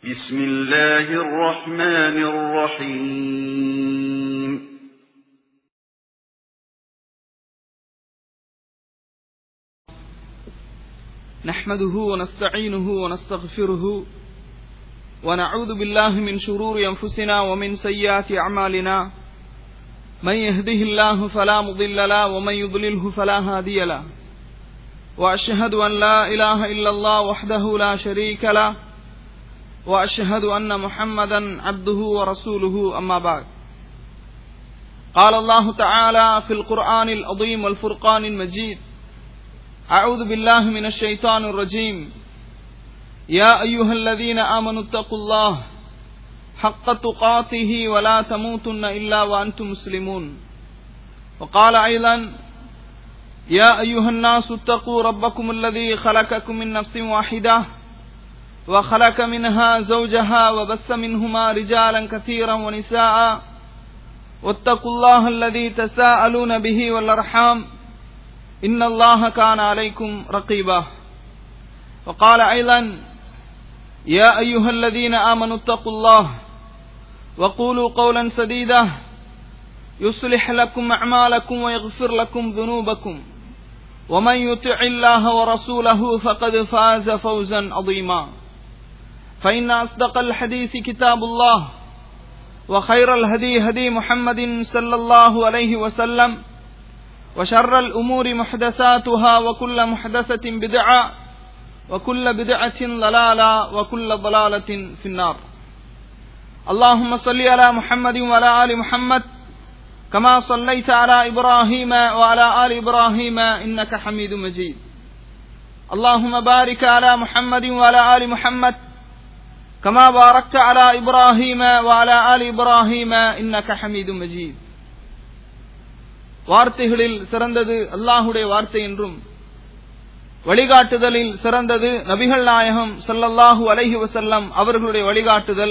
بسم الله الرحمن الرحيم نحمده ونستعينه ونستغفره ونعوذ بالله من شرور أنفسنا ومن سيئات أعمالنا من يهده الله فلا مضل له ومن يضلله فلا هادي له وأشهد أن لا إله إلا الله وحده لا شريك له وأشهد أن محمدا عبده ورسوله أما بعد قال الله تعالى في القرآن العظيم والفرقان المجيد أعوذ بالله من الشيطان الرجيم يا أيها الذين آمنوا اتقوا الله حق تقاته ولا تموتن إلا وأنتم مسلمون وقال أيضا يا أيها الناس اتقوا ربكم الذي خلقكم من نفس واحدة وخلق منها زوجها وبث منهما رجالا كثيرا ونساء واتقوا الله الذي تساءلون به والأرحام إن الله كان عليكم رقيبا وقال أيضا يا أيها الذين آمنوا اتقوا الله وقولوا قولا سديدا يصلح لكم أعمالكم ويغفر لكم ذنوبكم ومن يطع الله ورسوله فقد فاز فوزا عظيما فإن أصدق الحديث كتاب الله وخير الهدي هدي محمد صلى الله عليه وسلم وشر الأمور محدثاتها وكل محدثة بدعة وكل بدعة ضلالة وكل ضلالة في النار اللهم صل على محمد وعلى آل محمد كما صليت على إبراهيم وعلى آل إبراهيم إنك حميد مجيد اللهم بارك على محمد وعلى آل محمد كما باركت على إبراهيم وعلى آل إبراهيم إنك حميد مجيد வார்த்தைகளில் சிறந்தது அல்லாஹுடைய வார்த்தை என்றும் வழிகாட்டுதலில் சிறந்தது நபிகள் நாயகம் சல்லல்லாஹு அலஹி வசல்லம் அவர்களுடைய வழிகாட்டுதல்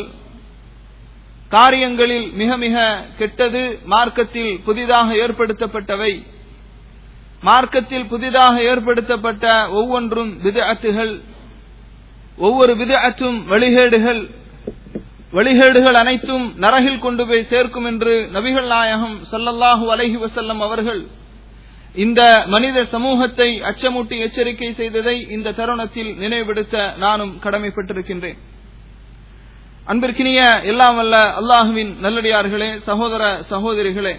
காரியங்களில் மிக மிக கெட்டது மார்க்கத்தில் புதிதாக ஏற்படுத்தப்பட்டவை மார்க்கத்தில் புதிதாக ஏற்படுத்தப்பட்ட ஒவ்வொன்றும் விதஅத்துகள் ஒவ்வொரு விதஅத்தும் வழிகேடுகள் வழிகேடுகள் அனைத்தும் நரகில் கொண்டு போய் சேர்க்கும் என்று நபிகள் நாயகம் சல்லல்லாஹு அலஹி வசல்லம் அவர்கள் இந்த மனித சமூகத்தை அச்சமூட்டி எச்சரிக்கை செய்ததை இந்த தருணத்தில் நினைவுபடுத்த நானும் கடமைப்பட்டிருக்கின்றேன் அன்பிற்கினிய எல்லாம் வல்ல அல்லாஹுவின் நல்லடியார்களே சகோதர சகோதரிகளே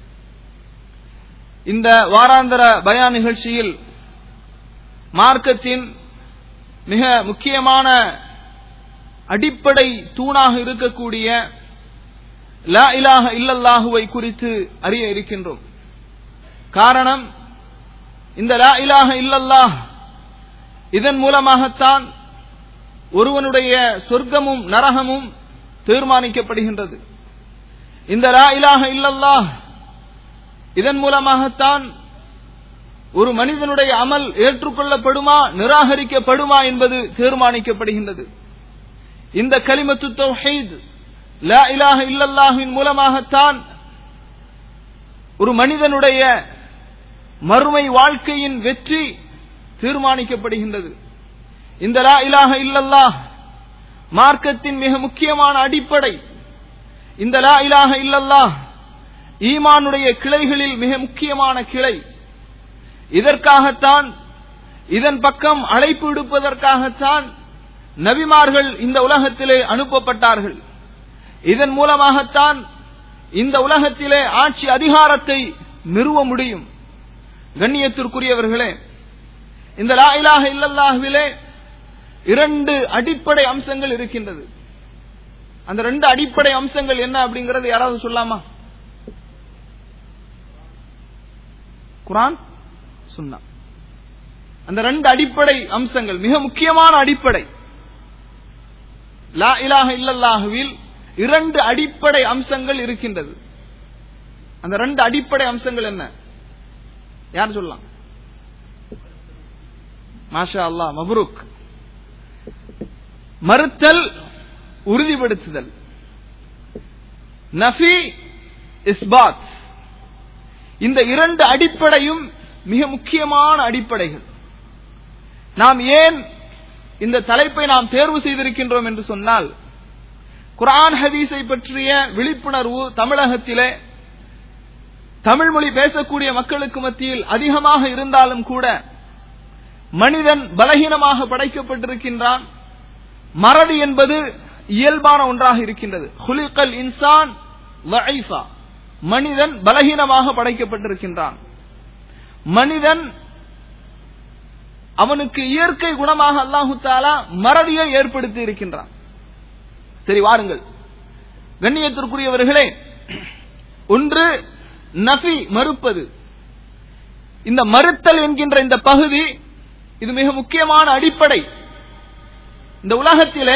இந்த வாராந்தர பயா நிகழ்ச்சியில் மார்க்கத்தின் மிக முக்கியமான அடிப்படை தூணாக இருக்கக்கூடிய லா இலாக இல்லல்லாஹுவை குறித்து அறிய இருக்கின்றோம் காரணம் இந்த லா இலாக இல்லல்லாஹ் இதன் மூலமாகத்தான் ஒருவனுடைய சொர்க்கமும் நரகமும் தீர்மானிக்கப்படுகின்றது இந்த லா இலாக இல்லல்லாஹ் இதன் மூலமாகத்தான் ஒரு மனிதனுடைய அமல் ஏற்றுக்கொள்ளப்படுமா நிராகரிக்கப்படுமா என்பது தீர்மானிக்கப்படுகின்றது இந்த கலிமத்து தௌஹீத் லா இலாக இல்லல்லாஹின் மூலமாகத்தான் ஒரு மனிதனுடைய மறுமை வாழ்க்கையின் வெற்றி தீர்மானிக்கப்படுகின்றது இந்த லா இலாக இல்லல்லாஹ் மார்க்கத்தின் மிக முக்கியமான அடிப்படை இந்த லா இலாக இல்லல்லாஹ் ஈமானுடைய கிளைகளில் மிக முக்கியமான கிளை இதற்காகத்தான் இதன் பக்கம் அழைப்பு விடுப்பதற்காகத்தான் நபிமார்கள் இந்த உலகத்திலே அனுப்பப்பட்டார்கள் இதன் மூலமாகத்தான் இந்த உலகத்திலே ஆட்சி அதிகாரத்தை நிறுவ முடியும் கண்ணியத்திற்குரியவர்களே இந்த லா இலாக இல்லல்லாஹுவிலே இரண்டு அடிப்படை அம்சங்கள் இருக்கின்றது அந்த ரெண்டு அடிப்படை அம்சங்கள் என்ன அப்படிங்கறது யாராவது சொல்லாமா குரான் சுன்னா அந்த ரெண்டு அடிப்படை அம்சங்கள் மிக முக்கியமான அடிப்படை லா இலாக இல்லல்லாஹுவில் இரண்டு அடிப்படை அம்சங்கள் இருக்கின்றது அந்த ரெண்டு அடிப்படை அம்சங்கள் என்ன யார் சொல்லலாம் மாஷா அல்லா மபுருக் மறுத்தல் உறுதிப்படுத்துதல் நஃபி இஸ்பாத் இந்த இரண்டு அடிப்படையும் மிக முக்கியமான அடிப்படைகள் நாம் ஏன் இந்த தலைப்பை நாம் தேர்வு செய்திருக்கின்றோம் என்று சொன்னால் குர்ஆன் ஹதீஸை பற்றிய விழிப்புணர்வு தமிழகத்திலே தமிழ் மொழி பேசக்கூடிய மக்களுக்கு மத்தியில் அதிகமாக இருந்தாலும் கூட மனிதன் பலகீனமாக படைக்கப்பட்டிருக்கின்றான் மறதி என்பது இயல்பான ஒன்றாக இருக்கின்றது ஹுலிகல் இன்சான் வஐஃபா மனிதன் பலகீனமாக படைக்கப்பட்டிருக்கின்றான் மனிதன் அவனுக்கு இயற்கை குணமாக அல்லாஹு தாலா மறதியை ஏற்படுத்தி இருக்கின்றான் சரி வாருங்கள் கண்ணியத்திற்குரியவர்களே ஒன்று நபி மறுப்பது இந்த மறுத்தல் என்கின்ற இந்த பகுதி இது மிக முக்கியமான அடிப்படை இந்த உலகத்திலே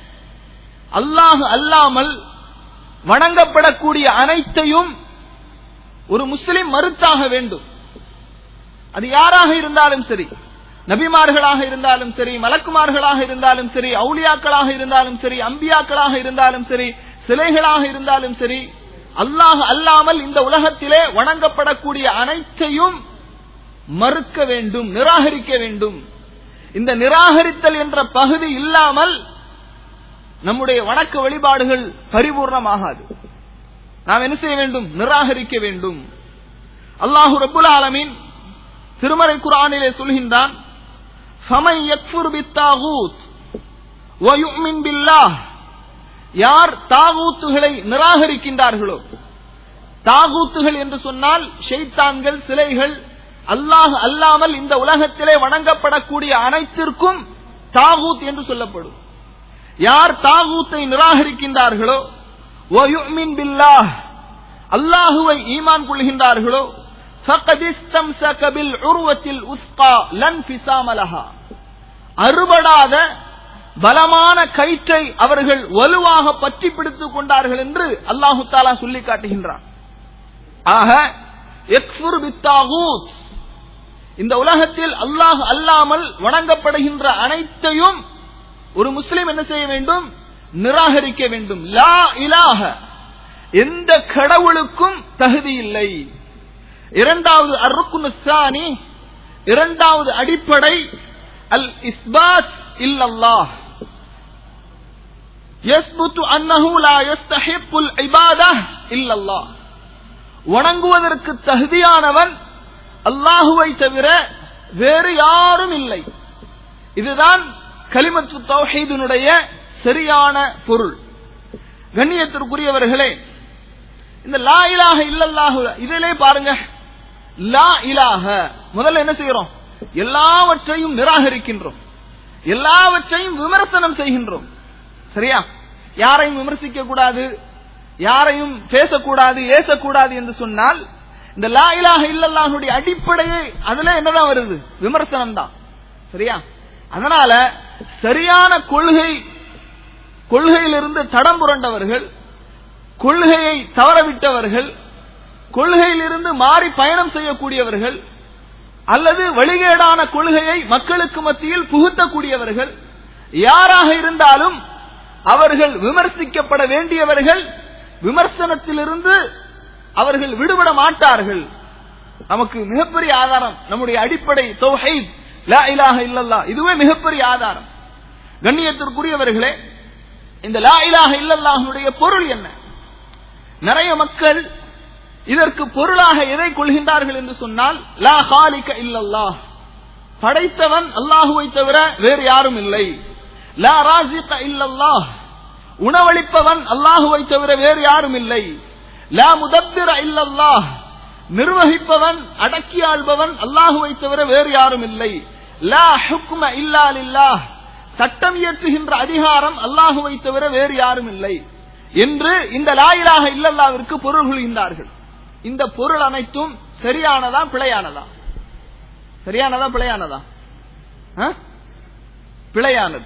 அல்லாஹ் அல்லாமல் வணங்கப்படக்கூடிய அனைத்தையும் ஒரு முஸ்லிம் மறுத்தாக வேண்டும் அது யாராக இருந்தாலும் சரி நபிமார்களாக இருந்தாலும் சரி மலக்குமார்களாக இருந்தாலும் சரி அவுளியாக்களாக இருந்தாலும் சரி அம்பியாக்களாக இருந்தாலும் சரி சிலைகளாக இருந்தாலும் சரி அல்லாஹ் அல்லாமல் இந்த உலகத்திலே வணங்கப்படக்கூடிய அனைத்தையும் மறுக்க வேண்டும் நிராகரிக்க வேண்டும் இந்த நிராகரித்தல் என்ற பகுதி இல்லாமல் நம்முடைய வணக்க வழிபாடுகள் பரிபூர்ணமாகாது நாம் என்ன செய்ய வேண்டும் நிராகரிக்க வேண்டும் அல்லாஹு ரபுல் ஆலமீன் திருமறை குரானிலே சொல்கின்றான் فَمَنْ يَكْفُرْ بِالطَّاغُوتِ وَيُؤْمِنْ بِاللَّهِ யார் தாகூத்துகளை நிராகரிக்கின்றார்களோ தாகூத்துகள் என்று சொன்னால் ஷைத்தான்கள் சிலைகள் அல்லாஹ் அல்லாமல் இந்த உலகத்திலே வணங்கப்படக்கூடிய அனைத்திற்கும் தாகூத் என்று சொல்லப்படும் யார் தாகூத்தை நிராகரிக்கின்றார்களோ وَيُؤْمِنْ بِاللَّهِ அல்லாஹுவை ஈமான் கொள்கின்றார்களோ فَقَدِ اسْتَمْسَكَ بِالْعُرْوَةِ الْوُثْقَى لَا انْفِصَامَ لَهَا அறுபடாத பலமான கயிற்றை அவர்கள் வலுவாக பற்றி பிடித்துக் கொண்டார்கள் என்று அல்லாஹு தாலா சொல்லி காட்டுகின்றான் ஆக எக்ஃபுர் பித்தாகூத் இந்த உலகத்தில் அல்லாஹ் அல்லாமல் வணங்கப்படுகின்ற அனைத்தையும் ஒரு முஸ்லிம் என்ன செய்ய வேண்டும் நிராகரிக்க வேண்டும் லா இலாக எந்த கடவுளுக்கும் தகுதி இல்லை இரண்டாவது அருக்குனுசானி இரண்டாவது அடிப்படை அல் இஸ்பாத் இல்லல்லாஹ் யஸ்புத்து அன்னஹு லா யஸ்தஹிப்புல் இபாதஹ் இல்லல்லாஹ் வணங்குவதற்கு தகுதியானவன் அல்லாஹுவை தவிர வேறு யாரும் இல்லை இதுதான் கலிமத்து தௌஹீதினுடைய சரியான பொருள் கண்ணியத்திற்குரியவர்களே இந்த லா இலாஹ இல்லல்லாஹு இதிலே பாருங்க லா இலாஹ முதல்ல என்ன செய்யறோம் எல்லாவற்றையும் நிராகரிக்கின்றோம் எல்லாவற்றையும் விமர்சனம் செய்கின்றோம் சரியா யாரையும் விமர்சிக்க கூடாது யாரையும் பேசக்கூடாது ஏசக்கூடாது என்று சொன்னால் இந்த லா இலாஹ இல்லல்லாஹுடைய அடிப்படையே அதுல என்னதான் வருது விமர்சனம் தான் சரியா அதனால சரியான கொள்கை கொள்கையிலிருந்து தடம் புரண்டவர்கள் கொள்கையை தவறவிட்டவர்கள் கொள்கையிலிருந்து மாறி பயணம் செய்யக்கூடியவர்கள் அல்லது வழிகேடான கொள்கையை மக்களுக்கு மத்தியில் புகுத்தக்கூடியவர்கள் யாராக இருந்தாலும் அவர்கள் விமர்சிக்கப்பட வேண்டியவர்கள் விமர்சனத்திலிருந்து அவர்கள் விடுபட மாட்டார்கள் நமக்கு மிகப்பெரிய ஆதாரம் நம்முடைய அடிப்படை தௌஹீத் லா இலாஹ இல்லல்லா இதுவே மிகப்பெரிய ஆதாரம் கண்ணியத்திற்குரியவர்களே இந்த லா இலாஹ இல்லல்லாஹுடைய பொருள் என்ன நிறைய மக்கள் இதற்கு பொருளாக எதை கொள்கின்றார்கள் என்று சொன்னால் லா ஹாலிக இல்லல்லாஹ் படைத்தவன் அல்லாஹுவை தவிர வேறு யாரும் இல்லை லா ராசிக இல்லல்லாஹ் உணவளிப்பவன் அல்லாஹுவை தவிர வேறு யாரும் இல்லை லா முதப்பிர இல்லல்லாஹ் நிர்வகிப்பவன் அடக்கி ஆள்பவன் அல்லாஹுவை தவிர வேறு யாரும் இல்லை லா ஹுக்ம இல்லா லில்லாஹ் சட்டம் இயற்றுகின்ற அதிகாரம் அல்லாஹுவை தவிர வேறு யாரும் இல்லை என்று இந்த லாயிலாக இல்லல்லாவிற்கு பொருள் கொள்கின்றார்கள் இந்த பொருள் அனைத்தும் சரியானதா பிழையானதா சரியானதா பிழையானதா ஆ? பிழையானது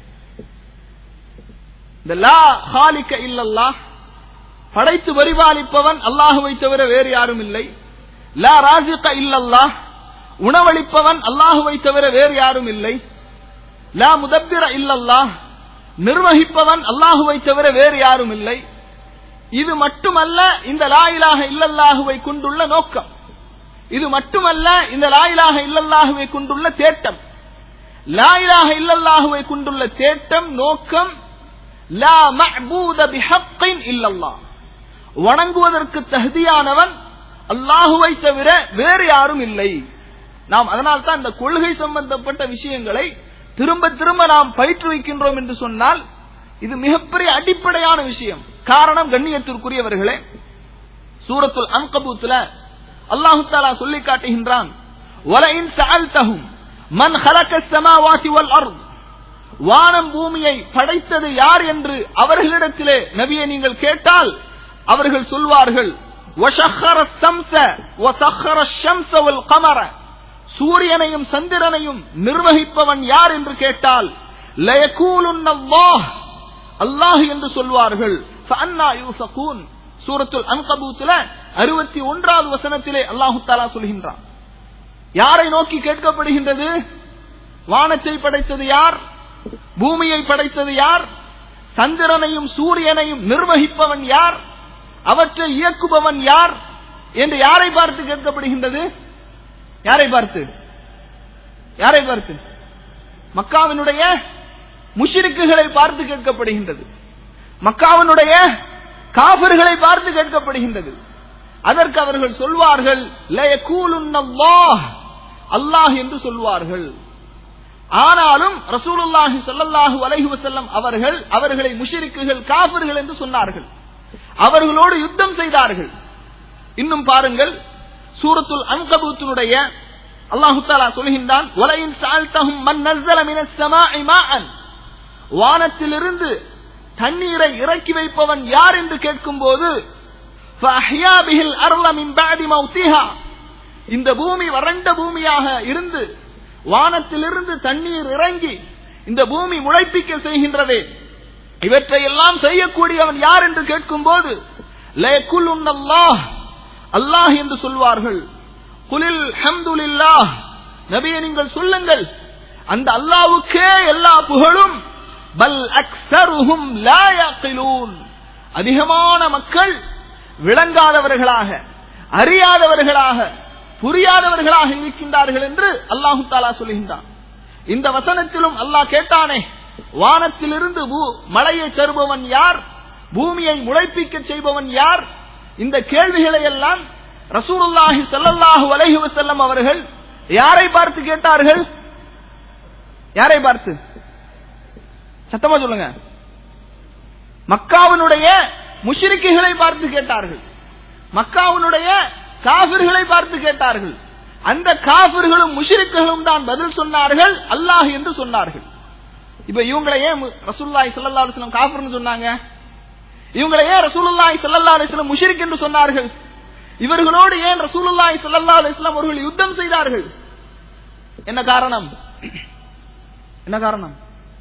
இந்த லா ஹாலிக்க இல்லல்லா படைத்து பரிபாலிப்பவன் அல்லாஹுவை தவிர வேறு யாரும் இல்லை லா ராசிக இல்லல்லா உணவளிப்பவன் அல்லாஹுவை தவிர வேறு யாரும் இல்லை லா முதப்பிர இல்லல்லா நிர்வகிப்பவன் அல்லாஹுவை தவிர வேறு யாரும் இல்லை இது மட்டுமல்ல இந்த லாயிலாக இல்லல்லாஹுவை கொண்டுள்ள நோக்கம் இது மட்டுமல்ல இந்த லாயிலாக இல்லல்லாஹுவை கொண்டுள்ள தேட்டம் லாயிலாக இல்லல்லாஹுவை கொண்டுள்ள தேட்டம் நோக்கம் லா மஅபூத பிஹக்கின் இல்லல்லாஹ் வணங்குவதற்கு தகுதியானவன் அல்லாஹுவை தவிர வேறு யாரும் இல்லை நாம் அதனால் தான் இந்த கொள்கை சம்பந்தப்பட்ட விஷயங்களை திரும்ப திரும்ப நாம் பயிற்றுவிக்கின்றோம் என்று சொன்னால் இது மிகப்பெரிய அடிப்படையான விஷயம் காரணம் கண்ணியத்திற்குரியவர்களே சூரத்துல் அன்கபூத்துல அல்லாஹு தாலா சொல்லி காட்டுகின்றான் வலையின் சஅல்தஹும் மன் خلق السماوات والارض வானம் பூமியை படைத்தது யார் என்று அவர்களிடத்திலே நபியை நீங்கள் கேட்டால் அவர்கள் சொல்வார்கள் وَشَخَّرَ الشَّمْسَ وَسَخَّرَ الشَّمْسَ وَالْقَمَرَ சூரியனையும் சந்திரனையும் நிர்வகிப்பவன் யார் என்று கேட்டால் لَيَقُولُنَّ اللَّهُ அல்லாஹ் என்று சொல்வார்கள் فَأَنَّى يُؤْفَكُونَ சூரத்துல் அன்கபூத்துல அறுபத்தி ஒன்றாவது வசனத்திலே அல்லாஹு தாலா சொல்கின்றான் யாரை நோக்கி கேட்கப்படுகின்றது வானத்தை படைத்தது யார் பூமியை படைத்தது யார் சந்திரனையும் சூரியனையும் நிர்வகிப்பவன் யார் அவற்றை இயக்குபவன் யார் என்று யாரை பார்த்து கேட்கப்படுகின்றது யாரை பார்த்து யாரை பார்த்து மக்காவினுடைய முஷிரிக்குகளை பார்த்து கேட்கப்படுகின்றது மக்காவினுடைய காபிர்களை பார்த்து கேட்கப்படுகின்றது அதற்கு அவர்கள் சொல்வார்கள் "லயகூலுன்னல்லாஹ்", அல்லாஹ் என்று சொல்வார்கள் ஆனாலும் ரசூலுல்லாஹி ஸல்லல்லாஹு அலைஹி வஸல்லம் அவர்கள் அவர்களை முஷிரிக்குகள் காபிர்கள் என்று சொன்னார்கள் அவர்களோடு யுத்தம் செய்தார்கள் இன்னும் பாருங்கள் சூரத்துல் அன்கபூத்தினுடைய அல்லாஹு தஆலா சொல்கின்றான் "வலையின் சஅல்தஹும் மன் நஸல மினஸ் ஸமாஇ மாஅன்" வானத்திலிருந்து தண்ணீரை இறக்கி வைப்பவன் யார் என்று கேட்கும்போது فَأَحْيَا بِهِ الْأَرْضَ مِنْ بَعْدِ مَوْتِهَا இந்த பூமி வறண்ட பூமியாக இருந்து வானத்திலிருந்து தண்ணீர் இறங்கி இந்த பூமி முளைப்பிக்க செய்கின்றதே இவற்றையெல்லாம் செய்யக்கூடியவன் யார் என்று கேட்கும்போது லயக்குலுன்னல்லாஹ் அல்லாஹ் என்று சொல்வார்கள் குலில் ஹம்துலில்லாஹ் நபியை நீங்கள் சொல்லுங்கள் அந்த அல்லாவுக்கே எல்லா புகழும் பல் அக்ஸருஹும் லா யக்லூன் அதிகமான மக்கள் விளங்காதவர்களாக அறியாதவர்களாக புரியாதவர்களாக இருக்கின்றார்கள் என்று அல்லாஹு தாலா சொல்கின்றான் இந்த வசனத்திலும் அல்லாஹ் கேட்டானே வானத்திலிருந்து பூ- மழையை தருபவன் யார் பூமியை முளைப்பிக்க செய்பவன் யார் இந்த கேள்விகளை எல்லாம் ரசூலுல்லாஹி ஸல்லல்லாஹு அலைஹி வஸல்லம் அவர்கள் யாரை பார்த்து கேட்டார்கள் யாரை பார்த்து சத்தமா சொல்லுங்க மக்காவினுடைய முஷ்ரிக்குகளை பார்த்து கேட்டார்கள் மக்காவினுடைய காபிர்களை பார்த்து கேட்டார்கள் அந்த காபிர்களும் முஷ்ரிக்குகளும் தான் பதில் சொன்னார்கள் அல்லாஹ் என்று சொன்னார்கள் இப்ப இவங்களை ஏன் மு- ரசூலுல்லாஹி ஸல்லல்லாஹு அலைஹி வஸல்லம் காஃபிர்னு சொன்னாங்க இவங்களை ஏன் ரசூலுல்லாஹி ஸல்லல்லாஹு அலைஹி வஸல்லம் முஷ்ரிக் என்று சொன்னார்கள் இவர்களோடு ஏன் ரசூலுல்லாஹி ஸல்லல்லாஹு அலைஹி வஸல்லம் அவர்கள் யுத்தம் செய்தார்கள் என்ன காரணம் என்ன காரணம்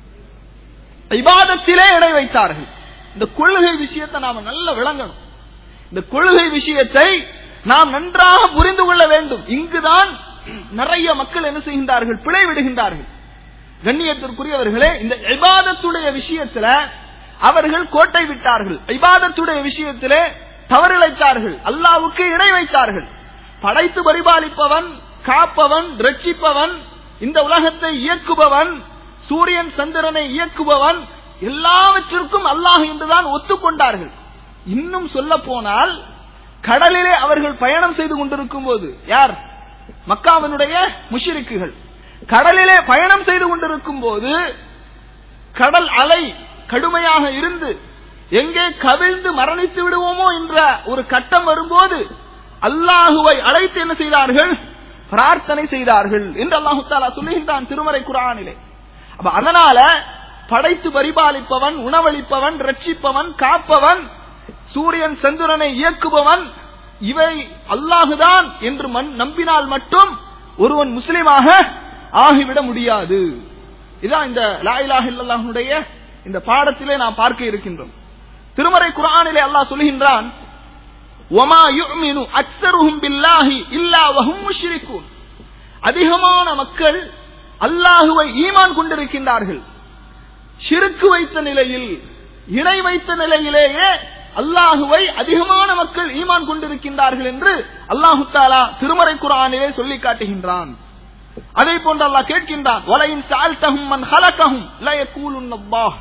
இபாதத்திலே இடை வைத்தார்கள் இந்த கொள்கை விஷயத்தை நாம நல்ல விளங்கணும் இந்த கொள்கை விஷயத்தை நாம் நன்றாக புரிந்து கொள்ள வேண்டும் இங்குதான் நிறைய மக்கள் என்ன செய்கின்றார்கள் பிழை விடுகின்றார்கள் கண்ணியத்திற்குரியவர்களே இந்த இபாதத்துடைய விஷயத்துல அவர்கள் கோட்டை விட்டார்கள் இபாதத்துடைய விஷயத்திலே தவறிழைத்தார்கள் அல்லாவுக்கு இணை வைத்தார்கள் படைத்து பரிபாலிப்பவன் காப்பவன் ரட்சிப்பவன் இந்த உலகத்தை இயக்குபவன் சூரியன் சந்திரனை இயக்குபவன் எல்லாவற்றிற்கும் அல்லாஹ் என்றுதான் ஒத்துக்கொண்டார்கள் இன்னும் சொல்ல போனால் கடலிலே அவர்கள் பயணம் செய்து கொண்டிருக்கும் போது யார் மக்காவினுடைய முஷிரிக்குகள் கடலிலே பயணம் செய்து கொண்டிருக்கும் போது கடல் அலை கடுமையாக இருந்து எங்கே கவிழ்ந்து மரணித்து விடுவோமோ என்ற ஒரு கட்டம் வரும்போது அல்லாஹுவை அழைத்து என்ன செய்தார்கள் பிரார்த்தனை செய்தார்கள் என்று அல்லாஹு தாலா சொல்லுகின்றான் திருமறை குரானிலே அப்ப அதனால படைத்து பரிபாலிப்பவன் உணவளிப்பவன் ரட்சிப்பவன் காப்பவன் சூரியன் சந்திரனை இயக்குபவன் இவை அல்லாஹுதான் என்று மன்- நம்பினால் மட்டும் ஒருவன் முஸ்லிமாக ஆகிவிட முடியாது இதான் இந்த லா இலாஹ இல்லல்லாஹுடைய இந்த பாடத்திலே நாம் பார்க்க இருக்கின்றோம் திருமறை குர்ஆனிலே அல்லாஹ் சொல்கின்றான் وَمَا يُؤْمِنُ أَكْثَرُهُمْ بِاللَّهِ إِلَّا وَهُمْ مُشْرِكُونَ அதிகமான மக்கள் அல்லாஹுவை ஈமான் கொண்டிருக்கின்றார்கள் ஷிருக்கு வைத்த நிலையில் இணை வைத்த நிலையிலேயே அல்லாஹுவை அதிகமான மக்கள் ஈமான் கொண்டிருக்கின்றார்கள் என்று அல்லாஹு தாலா திருமறை குர்ஆனிலே சொல்லி காட்டுகின்றான் அதே போன்று அல்லாஹ் கேட்கின்றான் வலையின் சால்தஹும் மன் ஹலகஹும் லா யகூலுன்னல்லாஹ்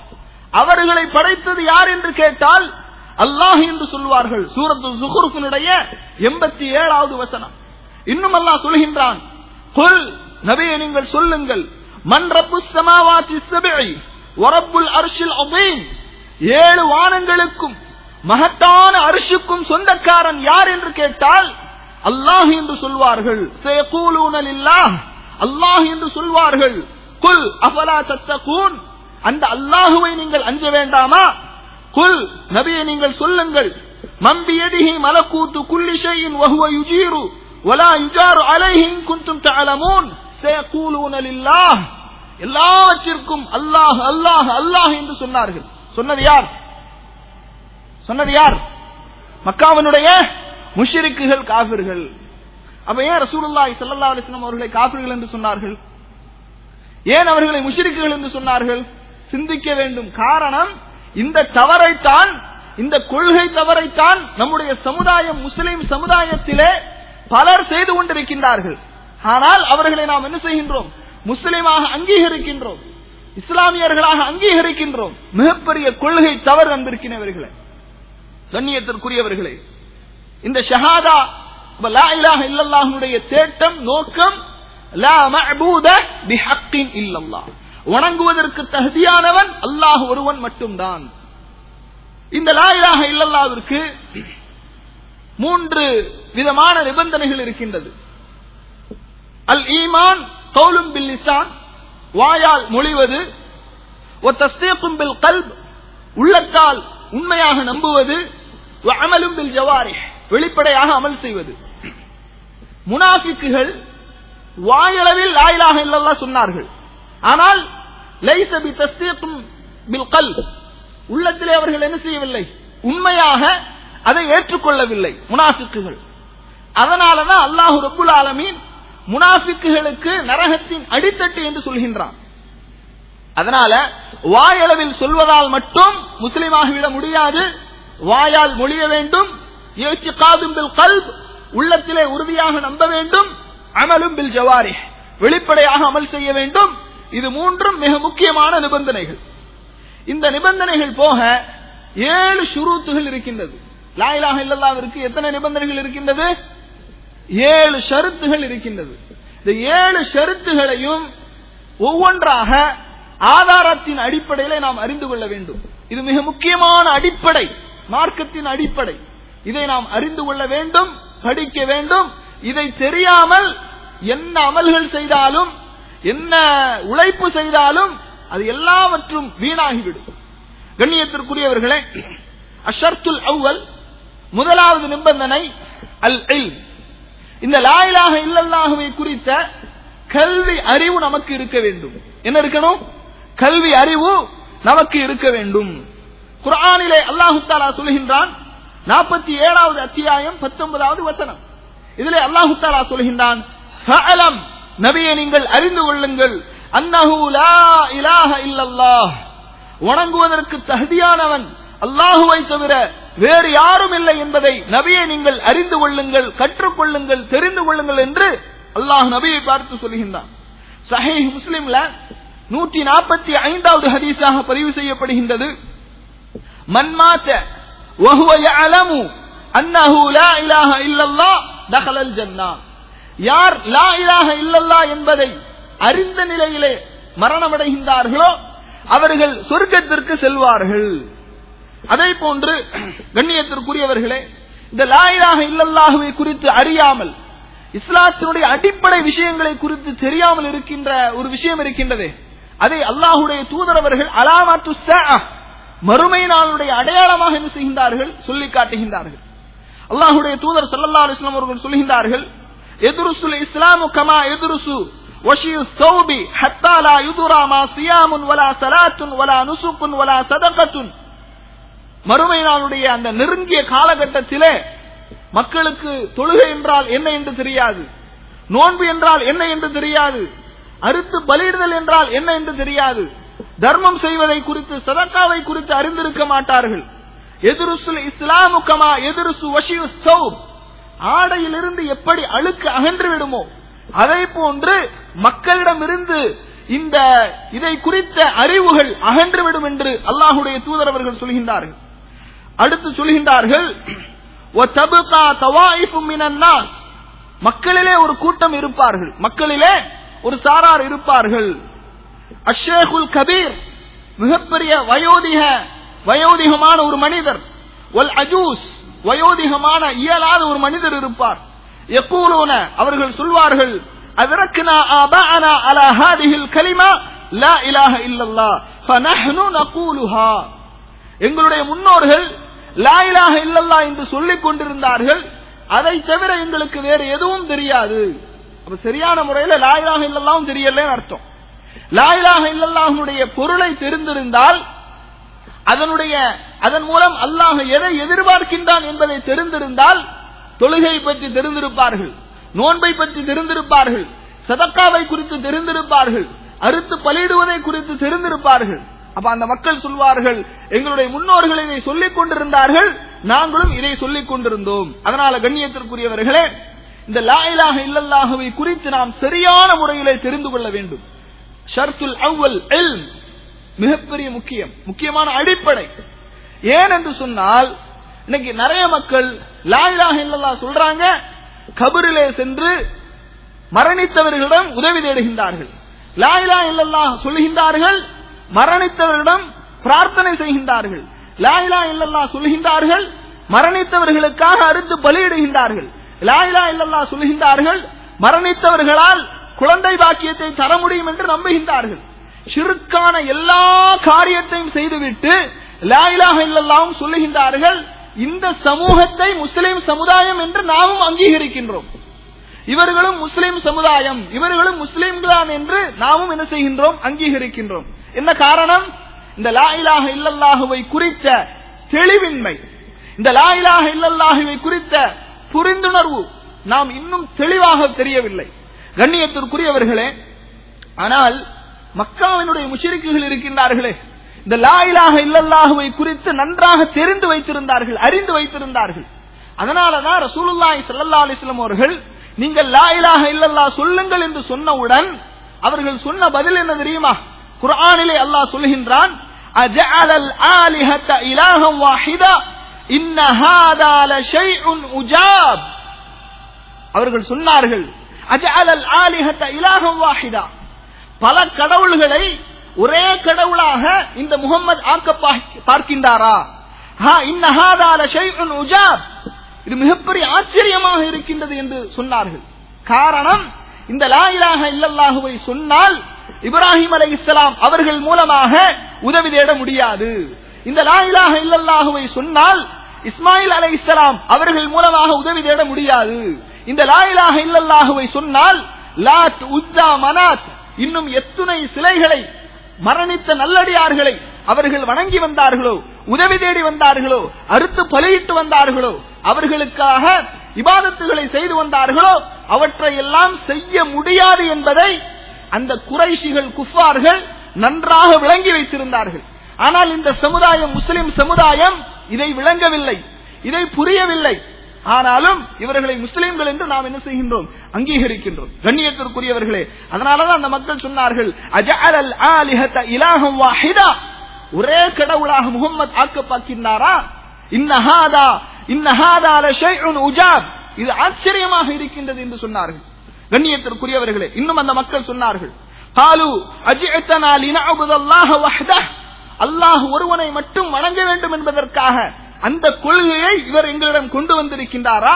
அவர்களை படைத்தது யார் என்று கேட்டால் அல்லாஹ் என்று சொல்வார்கள் சூரத்து சுகுருஃபினுடைய எண்பத்தி ஏழாவது வசனம் இன்னும் அல்லாஹ் சொல்கின்றான் குல் நபியை நீங்கள் சொல்லுங்கள் மன் ரப்பு சமாவாத்தி சபிஐ வரப்புல் அர்ஷில் அபீம் ஏழு வானங்களுக்கும் மகத்தான அரிசுக்கும் சொந்தக்காரன் யார் என்று கேட்டால் அல்லாஹ் என்று சொல்வார்கள் சேகூலூனலில்லாஹ் அல்லாஹ் என்று சொல்வார்கள் குல் அஃபலா தத்தகூன் அந்த அல்லாஹுவை நீங்கள் அஞ்ச வேண்டாமா குல் நபியை நீங்கள் சொல்லுங்கள் மம்பியதிஹி மலக்கூத்து குல்லி ஷைஇன் வஹுவ யுஜீரு வலா யுஜாரு அலைஹி இன் குன்தும் தஅலமூன் சேகூலூன லில்லாஹ் எல்லாவற்றிற்கும் அல்லாஹ் அல்லாஹ் அல்லாஹ் என்று சொன்னார்கள் சொன்னது யார் சொன்னது யார் மக்காவினுடைய முஷிரிக்குகள் காபிர்கள் அப்ப ஏன் ரசூலுல்லாஹி ஸல்லல்லாஹு அலைஹி வஸல்லம் அவர்களை காபிர்கள் என்று சொன்னார்கள் ஏன் அவர்களை முஷிரிக்குகள் என்று சொன்னார்கள் சிந்திக்க வேண்டும் காரணம் இந்த தவறைத்தான் இந்த கொள்கை தவறைத்தான் நம்முடைய சமுதாயம் முஸ்லிம் சமுதாயத்திலே பலர் செய்து கொண்டிருக்கின்றார்கள் ஆனால் அவர்களை நாம் என்ன செய்கின்றோம் முஸ்லிமாக அங்கீகரிக்கின்றோம் இஸ்லாமியர்களாக அங்கீகரிக்கின்றோம் மிகப்பெரிய கொள்கை தவறு அன்பிருக்கிறவர்களே கண்ணியத்திற்குரியவர்களே இந்த ஷஹாதா லா இலாஹ இல்லல்லாஹுடைய தேட்டம் நோக்கம் லா மஅபூத பிஹக்கின் இல்லல்லாஹ் வணங்குவதற்கு தகுதியானவன் அல்லாஹ் ஒருவன் மட்டும்தான் இந்த லா இலாஹ இல்லல்லாவிற்கு மூன்று விதமான நிபந்தனைகள் இருக்கின்றது அல் ஈமான் கௌலும் பில் லிசான் வாயால் மொழிவது ஒ தஸ்தீக்கும் பில் கல்ப் உள்ளத்தால் உண்மையாக நம்புவது வ அமலும் பில் ஜவாரி வெளிப்படையாக அமல் செய்வது முனாஃபிக்குகள் வாயளவில் லாயிலாக இல்லல்லா சொன்னார்கள் ஆனால் லைச பி தஸ்தீக்கும் பில் கல் உள்ளத்திலே அவர்கள் என்ன செய்யவில்லை உண்மையாக அதை ஏற்றுக்கொள்ளவில்லை முனாஃபிக்குகள் அதனாலதான் அல்லாஹு ரபுல் ஆலமீன் முனாஃபிக்குகளுக்கு நரகத்தின் அடித்தட்டு என்று சொல்கின்றான் அதனால வாயளவில் சொல்வதால் மட்டும் முஸ்லிமாகிவிட முடியாது வாயால் மொழிய வேண்டும் காதும் பில் கல்ப் உள்ளத்திலே உறுதியாக நம்ப வேண்டும் அமலும் பில் ஜவாரி வெளிப்படையாக அமல் செய்ய வேண்டும் இது மூன்றும் மிக முக்கியமான நிபந்தனைகள் இந்த நிபந்தனைகள் போக ஏழு சுரூத்துகள் இருக்கின்றது லாயிலாக இல்லல்லாவிற்கு எத்தனை நிபந்தனைகள் இருக்கின்றது ஏழு ஷருத்துகள் இருக்கின்றது இந்த ஏழு ஷருத்துகளையும் ஒவ்வொன்றாக ஆதாரத்தின் அடிப்படையில நாம் அறிந்து கொள்ள வேண்டும் இது மிக முக்கியமான அடிப்படை மார்க்கத்தின் அடிப்படை இதை நாம் அறிந்து கொள்ள வேண்டும் படிக்க வேண்டும் இதை தெரியாமல் என்ன அமல்கள் செய்தாலும் என்ன உழைப்பு செய்தாலும் அது எல்லாவற்றும் வீணாகிவிடும் கண்ணியத்திற்குரியவர்களே அஷர்துல் அவ்வல் முதலாவது நிபந்தனை அல் இல் இந்த லாயிலாக இல்லல்லாகவே குறித்த கல்வி அறிவு நமக்கு இருக்க வேண்டும் என்ன இருக்கணும் கல்வி அறிவு நமக்கு இருக்க வேண்டும் குரானிலே அல்லாஹு தாலா சொல்கின்றான் நாற்பத்தி ஏழாவது அத்தியாயம் பத்தொன்பதாவது வசனம் இதிலே அல்லாஹு தாலா சொல்கின்றான் நபியை நீங்கள் அறிந்து கொள்ளுங்கள் அன்னஹு லா இலாஹ இல்லல்லாஹ் வணங்குவதற்கு தகுதியானவன் அல்லாஹுவை தவிர வேறு யாரும் இல்லை என்பதை நபியை நீங்கள் அறிந்து கொள்ளுங்கள் கற்றுக்கொள்ளுங்கள் தெரிந்து கொள்ளுங்கள் என்று அல்லாஹ் நபியை பார்த்து சொல்கின்றான் சஹீஹ் முஸ்லிம்ல நூற்றி நாற்பத்தி ஐந்தாவது ஹதீஸாக பதிவு செய்யப்படுகின்றது மன்மாத்த وهو يعلم أنه لا إله إلا الله دخل الجنة யார் லா இலாஹ இல்லல்லா என்பதை அறிந்த நிலையிலே மரணமடைகின்றார்களோ அவர்கள் சொர்க்கத்திற்கு செல்வார்கள் அதே போன்று கண்ணியத்திற்குரியவர்களே இந்த லாயிலாக இல்லல்லாகவே குறித்து அறியாமல் இஸ்லாத்தினுடைய அடிப்படை விஷயங்களை குறித்து தெரியாமல் இருக்கின்ற ஒரு விஷயம் இருக்கின்றது அதை அல்லாஹுடைய தூதரவர்கள் அலாமாத்து மறுமை நாளுடைய அடையாளமாக என்ன செய்கின்றார்கள் சொல்லி காட்டுகின்றார்கள் அல்லாஹுடைய தூதர் சல்லல்லா அலிஸ்லாம் அவர்கள் சொல்கின்றார்கள் எதிர்சுல் இஸ்லாமு கமா எதிர்சு وشي الثوب حتى لا يدرى ما صيام ولا صلاة ولا نسك ولا صدقة மறுமை நாளுடைய அந்த நெருங்கிய காலகட்டத்திலே மக்களுக்கு தொழுகை என்றால் என்ன என்று தெரியாது நோன்பு என்றால் என்ன என்று தெரியாது அறுத்து பலியிடுதல் என்றால் என்ன என்று தெரியாது தர்மம் செய்வதை குறித்து சதக்காவை குறித்து அறிந்திருக்க மாட்டார்கள் எதிர்சுல் இஸ்லாமுக்கமா எதிர்சு வஷியு சௌப் ஆடையிலிருந்து எப்படி அழுக்கு அகன்று விடுமோ அதை போன்று மக்களிடமிருந்து இந்த இதை குறித்த அறிவுகள் அகன்றுவிடும் என்று அல்லாஹுடைய தூதர் அவர்கள் சொல்கின்றார்கள் அடுத்து சொல்கின்றார்கள் "வதபகா தவாயிஃபு மினன் நாஸ்." மக்களிலே ஒரு கூட்டம் இருப்பார்கள் மக்களிலே ஒரு சாரார் இருப்பார்கள் அஷேகுல் கபீர் மிகப்பெரிய வயோதிக வயோதிகமான ஒரு மனிதர் வல் அஜூஸ் வயோதிகமான இயலாத ஒரு மனிதர் இருப்பார் யக்கூலூன அவர்கள் சொல்வார்கள் அதரக்னா ஆபாஅனா அலா ஹாதிஹில் கலிமா லா இலாஹ இல்லல்லாஹ் ஃபனஹ்னு நகூலுஹா எங்களுடைய முன்னோர்கள் லா இலாஹ இல்லல்லாஹ் என்று சொல்லிக் கொண்டிருந்தார்கள் அதை தவிர எங்களுக்கு வேறு எதுவும் தெரியாது அப்ப சரியான முறையில லா இலாஹ இல்லல்லாஹும் தெரியலன்னு அர்த்தம் லா இலாஹ இல்லல்லாஹுடைய பொருளை தெரிந்திருந்தால் அதனுடைய அதன் மூலம் அல்லாஹ் எதை எதிர்பார்க்கின்றான் என்பதை தெரிந்திருந்தால் தொழுகை பற்றி தெரிந்திருப்பார்கள் நோன்பை பற்றி தெரிந்திருப்பார்கள் சதக்காவை குறித்து தெரிந்திருப்பார்கள் அறுத்து பலியிடுவதை குறித்து தெரிந்திருப்பார்கள் அப்ப அந்த மக்கள் சொல்வார்கள் எங்களுடைய முன்னோர்கள் இதை சொல்லிக் கொண்டிருந்தார்கள் நாங்களும் இதை சொல்லிக் கொண்டிருந்தோம் அதனால கண்ணியத்திற்குரியவர்களே இந்த லா இலாஹ இல்லல்லாஹுவை குறித்து நாம் சரியான முறையிலே தெரிந்து கொள்ள வேண்டும் ஷர்த்துல் அவ்வல் இல்ம் மிகப்பெரிய முக்கியம் முக்கியமான அடிப்படை ஏன் என்று சொன்னால் இன்னைக்கு நிறைய மக்கள் லா இலாஹ இல்லல்லாஹ் சொல்றாங்க கபரிலே சென்று மரணித்தவர்களிடம் உதவி தேடுகின்றார்கள் லா இலாஹ இல்லல்லாஹ் சொல்லுகின்றார்கள் மரணித்தவர்களிடம் பிரார்த்தனை செய்கின்றார்கள் லா இலாஹ இல்லல்லாஹ் சொல்லுகின்றார்கள் மரணித்தவர்களுக்காக அறுத்து பலியிடுகின்றார்கள் லா இலாஹ இல்லல்லாஹ் சொல்லுகின்றார்கள் மரணித்தவர்களால் குழந்தை பாக்கியத்தை தர முடியும் என்று நம்புகின்றார்கள் ஷிருக்கான எல்லா காரியத்தையும் செய்துவிட்டு லா இலாஹ இல்லல்லாஹும் சொல்லுகின்றார்கள் இந்த சமூகத்தை முஸ்லிம் சமுதாயம் என்று நாமும் அங்கீகரிக்கின்றோம் இவர்களும் முஸ்லிம் சமுதாயம் இவர்களும் முஸ்லிம்தான் என்று நாமும் என்ன செய்கின்றோம் அங்கீகரிக்கின்றோம் என்ன காரணம் இந்த லா இலாஹ இல்லல்லாஹுவை குறித்த தெளிவின்மை இந்த லா இலாஹ இல்லல்லாஹுவை குறித்த புரிந்துணர்வு நாம் இன்னும் தெளிவாக தெரியவில்லை கண்ணியத்திற்குரியவர்களே ஆனால் மக்காவினுடைய முஷரிக்குகள் இருக்கின்றார்களே இந்த லா இலாஹ இல்லல்லாஹுவை குறித்து நன்றாக தெரிந்து வைத்திருந்தார்கள் அறிந்து வைத்திருந்தார்கள் அதனாலதான் ரசூலுல்லாஹி ஸல்லல்லாஹு அலைஹி வஸல்லம் அவர்கள் நீங்கள் லா இலாஹ இல்லல்லாஹ் சொல்லுங்கள் என்று சொன்னவுடன் அவர்கள் சொன்ன பதில் என்ன தெரியுமா குர்ஆனிலே அல்லாஹ் சொல்கின்றான் அஜஅலல் ஆலிஹத இலாஹம் வாஹிதா இன்ன ஹாதா லஷைஉன் உஜாப் அவர்கள் சொன்னார்கள் அஜஅலல் ஆலிஹத இலாஹம் வாஹிதா பல கடவுள்களை ஒரே கடவுளாக இந்த முகம்மது ஆக்க பா- பார்க்கின்றாரா ஹா இன்ன ஹாதா லஷைஉன் உஜாப் இது மிகப்பெரிய ஆச்சரியமாக இருக்கின்றது என்று சொன்னார்கள் காரணம் இந்த லா இலாஹ இல்லல்லாஹுவை சொன்னால் இப்ராஹிம் அலை இஸ்லாம் அவர்கள் மூலமாக உதவி தேட முடியாது இந்த லா இலாஹ இல்லல்லாஹுவை சொன்னால் இஸ்மாயில் அலை இஸ்லாம் அவர்கள் மூலமாக உதவி தேட முடியாது இந்த லா இலாஹ இல்லல்லாஹுவை சொன்னால் லாத் உத்தா மனாத் இன்னும் எத்துணை சிலைகளை மரணித்த நல்லடியார்களை அவர்கள் வணங்கி வந்தார்களோ உதவி தேடி வந்தார்களோ அறுத்து பலியிட்டு வந்தார்களோ அவர்களுக்காக இபாதத்துகளை செய்து வந்தார்களோ அவற்றை எல்லாம் செய்ய முடியாது என்பதை அந்த குறைஷிகள் குஃபார்கள் நன்றாக விளங்கி வைத்திருந்தார்கள் ஆனால் இந்த சமுதாயம் முஸ்லிம் சமுதாயம் இதை விளங்கவில்லை இதை புரியவில்லை ஆனாலும் இவர்களை முஸ்லிம்கள் என்று நாம் என்ன செய்கின்றோம் அங்கீகரிக்கின்றோம் கண்ணியத்திற்குரியவர்களே அதனாலதான் அந்த மக்கள் சொன்னார்கள் அஜஅலல் ஆலிஹத இலாஹம் வாஹிதா ஒரே கடவுளாக முகம்மது ஆக்கப்பாக்கின்றாரா இன்னஹாதா இன்னஹாதா லஷைஉன் உஜாப் இது ஆச்சரியமாக இருக்கின்றது என்று சொன்னார்கள் கண்ணியத்திற்குரியவர்களே இன்னும் அந்த மக்கள் சொன்னார்கள் காலு அஜிஅத்தனா லினஅபுதல்லாஹ வஹ்தஹ் அல்லாஹ் ஒருவனை மட்டும் வணங்க வேண்டும் என்பதற்காக அந்த கொள்கையை இவர் எங்களிடம் கொண்டு வந்திருக்கின்றாரா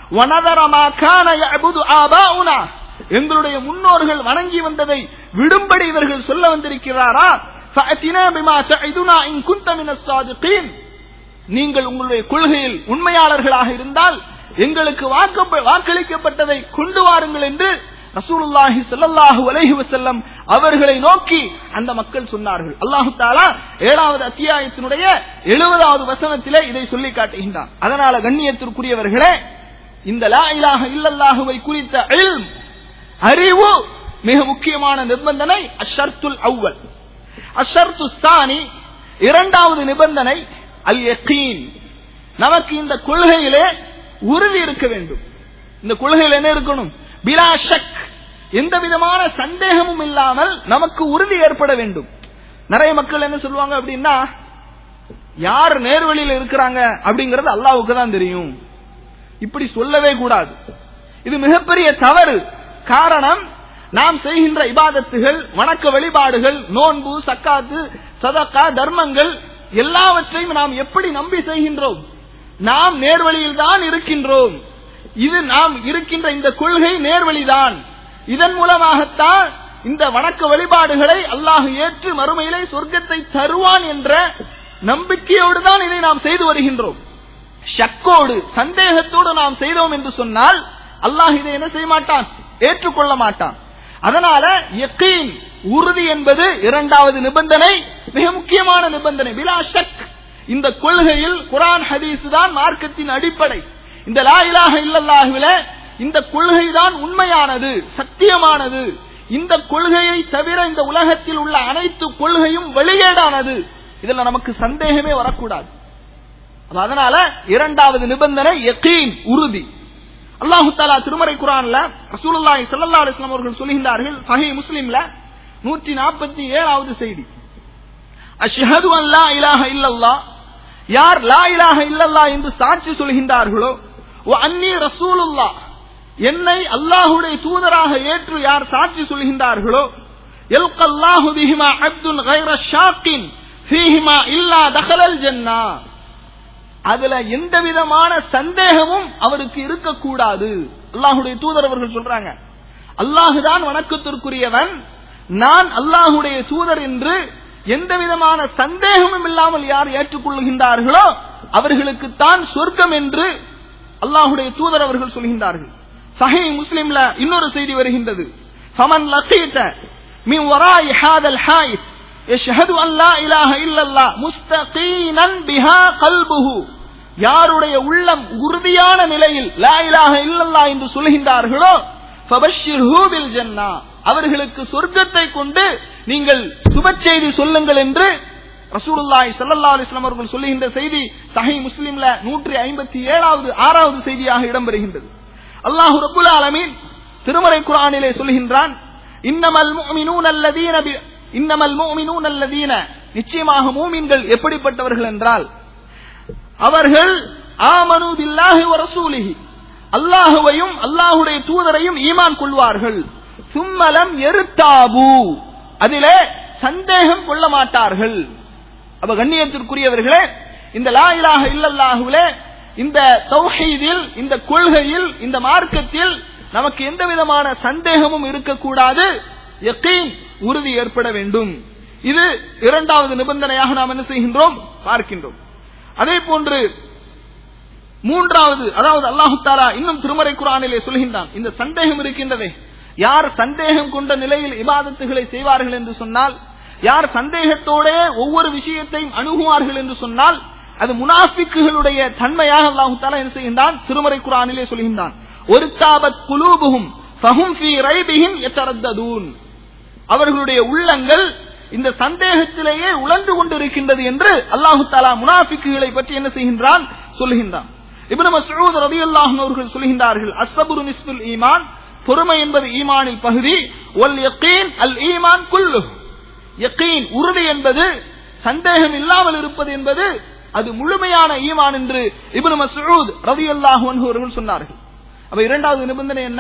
வனதரமா கான யஅபுது ஆபாஉனா எங்களுடைய முன்னோர்கள் வணங்கி வந்ததை விடும்படி இவர்கள் சொல்ல வந்திருக்கிறாரா ஃபஅத்தினா பிமா தஇதுனா இன் குன்த மினஸ் சாதிகீன் நீங்கள் உங்களுடைய கொள்கையில் உண்மையாளர்களாக இருந்தால் எங்களுக்கு வாக்கப்ப- வாக்களிக்கப்பட்டதை கொண்டு வாருங்கள் என்று ரசூலுல்லாஹி ஸல்லல்லாஹு அலைஹி வஸல்லம் அவர்களை நோக்கி அந்த மக்கள் சொன்னார்கள் அல்லாஹு தஆலா ஏழாவது அத்தியாயத்தினுடைய எழுபதாவது வசனத்திலே இதை சொல்லி காட்டுகின்றான் அதனால கண்ணியத்திற்குரியவர்களே இந்த லா இலாஹ இல்லல்லாஹுவை குறித்த இல்ம் அறிவு மிக முக்கியமான நிபந்தனை அஷர்த்துல் அவ்வல் அஷர்த்து சானி இரண்டாவது நிபந்தனை அல் யகீன் நமக்கு இந்த கொள்கையிலே உறுதி இருக்க வேண்டும் இந்த கொள்கையில் என்ன இருக்கணும் பிலா ஷக் எந்த விதமான சந்தேகமும் இல்லாமல் நமக்கு உறுதி ஏற்பட வேண்டும் நிறைய மக்கள் என்ன சொல்லுவாங்க அப்படின்னா யார் நேர்வழியில் இருக்கிறாங்க அப்படிங்கறது அல்லாவுக்கு தான் தெரியும் இப்படி சொல்லவே கூடாது இது மிகப்பெரிய தவறு காரணம் நாம் செய்கின்ற இபாதத்துகள் வணக்க வழிபாடுகள் நோன்பு சக்காத்து சதக்கா தர்மங்கள் எல்லாவற்றையும் நாம் எப்படி நம்பி செய்கின்றோம் நாம் நேர்வழியில் தான் இருக்கின்றோம் இது நாம் இருக்கின்ற இந்த கொள்கை நேர்வழிதான் இதன் மூலமாகத்தான் இந்த வணக்க வழிபாடுகளை அல்லாஹ் ஏற்று மறுமையிலே சொர்க்கத்தை தருவான் என்ற நம்பிக்கையோடு தான் இதை நாம் செய்து வருகின்றோம் ஷக்கோடு சந்தேகத்தோடு நாம் செய்தோம் என்று சொன்னால் அல்லாஹ் இதை என்ன செய்ய மாட்டான் ஏற்றுக்கொள்ள மாட்டான் அதனால யக்கீன் உறுதி என்பது இரண்டாவது நிபந்தனை மிக முக்கியமான நிபந்தனை பிலா ஷக் இந்த கொள்கையில் குரான் ஹதீஸ் தான் மார்க்கத்தின் அடிப்படை இந்த லா இலாஹ இல்லல்லாஹுவில இந்த கொள்கை தான் உண்மையானது சத்தியமானது இந்த கொள்கையை தவிர இந்த உலகத்தில் உள்ள அனைத்து கொள்கையும் வெளியேடானது இதுல நமக்கு சந்தேகமே வரக்கூடாது அப்ப அதனால இரண்டாவது நிபந்தனை யக்கீன் உறுதி அல்லாஹு தாலா திருமறை குரான்ல ரசூலுல்லாஹி ஸல்லல்லாஹு அலைஹி வஸல்லம் அவர்கள் சொல்கின்றார்கள் சஹீஹ் முஸ்லிம்ல 147 ஏழாவது செய்தி அஷ்ஹது அன் லா இலாஹ இல்லல்லாஹ் யார் லா இலாஹ இல்லல்லாஹ் என்று சாட்சி சொல்கின்றார்களோ வ அன்னி ரசூலுல்லாஹ் என்னை அல்லாஹ்வுடைய தூதராக ஏற்று யார் சாட்சி சொல்கின்றார்களோ யல்கல்லாஹு பிஹிமா அப்துன் கைர ஷாக்கின் ஃபீஹிமா இல்லா தஹலல் ஜன்னா அதுல எந்த விதமான சந்தேகமும் அவருக்கு இருக்கக்கூடாது அல்லாஹுடைய தூதர் அவர்கள் சொல்றாங்க அல்லாஹுதான் வணக்கத்திற்குரியவன் நான் அல்லாஹுடைய தூதர் என்று எந்த விதமான சந்தேகமும் இல்லாமல் யார் ஏற்றுக்கொள்கின்றார்களோ அவர்களுக்குத்தான் சொர்க்கம் என்று அல்லாஹுடைய தூதர் அவர்கள் சொல்கின்றார்கள் சஹி முஸ்லிம்ல இன்னொரு செய்தி வருகின்றது ஃபமன் லகீத மின் வராய் ஹாதல் ஹாயித் يشهد أن لا إله إلا الله مستقينا بها قلبه யாருடைய உள்ளம் உறுதியான நிலையில் லா இலாஹ இல்லல்லாஹ் என்று சொல்கின்றார்களோ ஃபபஷ்ஷிர்ஹு பில் ஜன்னா அவர்களுக்கு சொர்க்கத்தை கொண்டு நீங்கள் சுப செய்தி சொல்லுங்கள் என்று ரசூலுல்லாஹி ஸல்லல்லாஹு அலைஹி வஸல்லம் அவர்கள் சொல்லுகின்ற செய்தி சஹீஹ் முஸ்லிம்ல 157வது ஆறாவது செய்தியாக இடம்பெறுகின்றது அல்லாஹ் ரப்பல் ஆலமீன் திருமறை குர்ஆனிலே சொல்கின்றான் இன்னமல் முஃமினூன அல்லதீன இன்னமல் முஃமினூன அல்லதீன நிச்சயமாக மூமின்கள் எப்படிப்பட்டவர்கள் என்றால் அவர்கள் ஆமனு பில்லாஹி வ ரசூலிஹி அல்லாஹுவையும் அல்லாஹுடைய தூதரையும் ஈமான் கொள்வார்கள் சும்மலம் எருத்தாபு அதிலே சந்தேகம் கொள்ள மாட்டார்கள் அப்ப கண்ணியத்திற்குரியவர்களே இந்த லா இலாஹ இல்லல்லாஹுல இந்த தௌஹீதில் இந்த கொள்கையில் இந்த மார்க்கத்தில் நமக்கு எந்த விதமான சந்தேகமும் இருக்கக்கூடாது யக்கீன் உறுதி ஏற்பட வேண்டும் இது இரண்டாவது நிபந்தனையாக நாம் என்ன செய்கின்றோம் பார்க்கின்றோம் அதே போன்று மூன்றாவது அதாவது அல்லாஹு தாலா இன்னும் திருமறை குரானிலே சொல்கின்றான் இந்த சந்தேகம் இருக்கின்றதே யார் சந்தேகம் கொண்ட நிலையில் இபாதத்துகளை செய்வார்கள் என்று சொன்னால் யார் சந்தேகத்தோட ஒவ்வொரு விஷயத்தையும் அணுகுவார்கள் என்று சொன்னால் அது முனாஃபிக்குகளுடைய தன்மையாக அல்லாஹு தாலா என்ன செய்கின்றான் திருமறை குரானிலே சொல்கின்றான் ஒரு தாபத் குலூபுகும் ஃபஹும் ஃபீ ரைபிஹிம் யத்தரத்ததூன் அவர்களுடைய உள்ளங்கள் இந்த சந்தேகத்திலேயே உழந்து கொண்டிருக்கின்றது என்று அல்லாஹு தாலா முனாஃபிக்குகளை பற்றி என்ன செய்கின்றான் சொல்லுகின்றான் இப்னு மஸ்ஊத் ரலியல்லாஹு அவர்கள் சொல்கின்றார்கள் அஸ்ஸபுரு நிஸ்புல் ஈமான் பொறுமை என்பது ஈமானில் பகுதி வல் யகீன் அல் ஈமான் குல்லு யகீன் உறுதி என்பது சந்தேகம் இல்லாமல் இருப்பது என்பது அது முழுமையான ஈமான் என்று இப்னு மஸ்ஊத் ரலியல்லாஹு அன்ஹு அவர்கள் சொன்னார்கள் அப்ப இரண்டாவது நிபந்தனை என்ன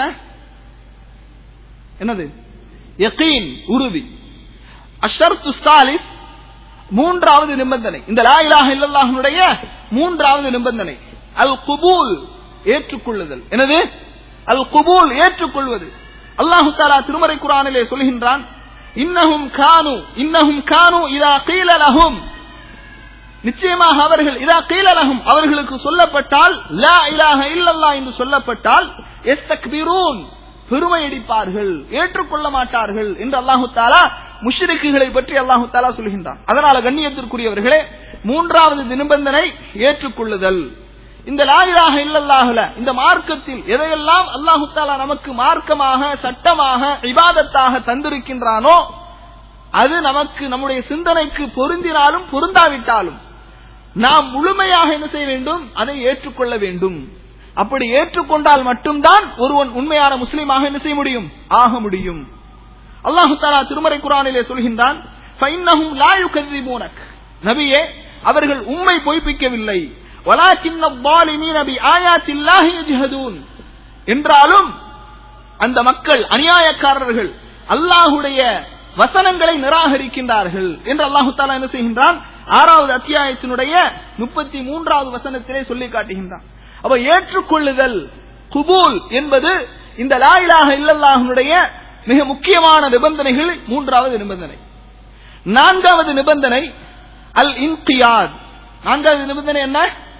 என்னது யகீன் உறுதி அஷர்த்து சாலிஸ் மூன்றாவது நிபந்தனை இந்த லா இலாஹ இல்லல்லாஹுடைய மூன்றாவது நிபந்தனை அல் குபூல் ஏற்றுக்கொள்ளுதல் எனது அல் குபூல் ஏற்றுக்கொள்வது அல்லாஹு தாலா திருமறை குரானிலே சொல்கின்றான் இன்னஹும் கானு இன்னஹும் கானு இதா கீல லஹும் நிச்சயமாக அவர்கள் இதா கீல லஹும் அவர்களுக்கு சொல்லப்பட்டால் லா இலாஹ இல்லல்லாஹ் என்று சொல்லப்பட்டால் எஸ்தக்பிரூன் பெருமையடிப்பார்கள் ஏற்றுக்கொள்ள மாட்டார்கள் என்று அல்லாஹு தாலா முஷ்ரிக்குகளை பற்றி அல்லாஹு தாலா சொல்கின்றான் அதனால கண்ணியத்திற்குரியவர்களே மூன்றாவது நிபந்தனை ஏற்றுக்கொள்ளுதல் இந்த லாயிலாக இல்லல்லாஹுல இந்த மார்க்கத்தில் எதையெல்லாம் அல்லாஹு தாலா நமக்கு மார்க்கமாக சட்டமாக இபாதத்தாக தந்திருக்கின்றானோ அது நமக்கு நம்முடைய சிந்தனைக்கு பொருந்தினாலும் பொருந்தாவிட்டாலும் நாம் முழுமையாக என்ன செய்ய வேண்டும் அதை ஏற்றுக்கொள்ள வேண்டும் அப்படி ஏற்றுக்கொண்டால் மட்டும்தான் ஒருவன் உண்மையான முஸ்லீமாக என்ன செய்ய முடியும் ஆக முடியும் அல்லாஹு தாலா திருமறை குரானிலே சொல்கின்றான் "ஃபைன்னஹும் லா யுகذிபூனக்." நபியே அவர்கள் உம்மை பொய்ப்பிக்கவில்லை வலாக்கின்ன ظالمين بآيات الله يجحدون என்றாலும் அந்த மக்கள் அநியாயக்காரர்கள் அல்லாஹுடைய வசனங்களை நிராகரிக்கின்றார்கள் என்று அல்லாஹு தாலா என்ன செய்கின்றான் ஆறாவது அத்தியாயத்தினுடைய முப்பத்தி மூன்றாவது வசனத்திலே சொல்லி காட்டுகின்றான் அப்ப ஏற்றுக்கொள்ளுதல் குபூல் என்பது இந்த லா இலாஹ இல்லல்லாஹுடைய மிக முக்கியமான நிபந்தனைகள் மூன்றாவது நிபந்தனை நான்காவது நிபந்தனை அல் இன்கியாத் நான்காவது நிபந்தனை என்ன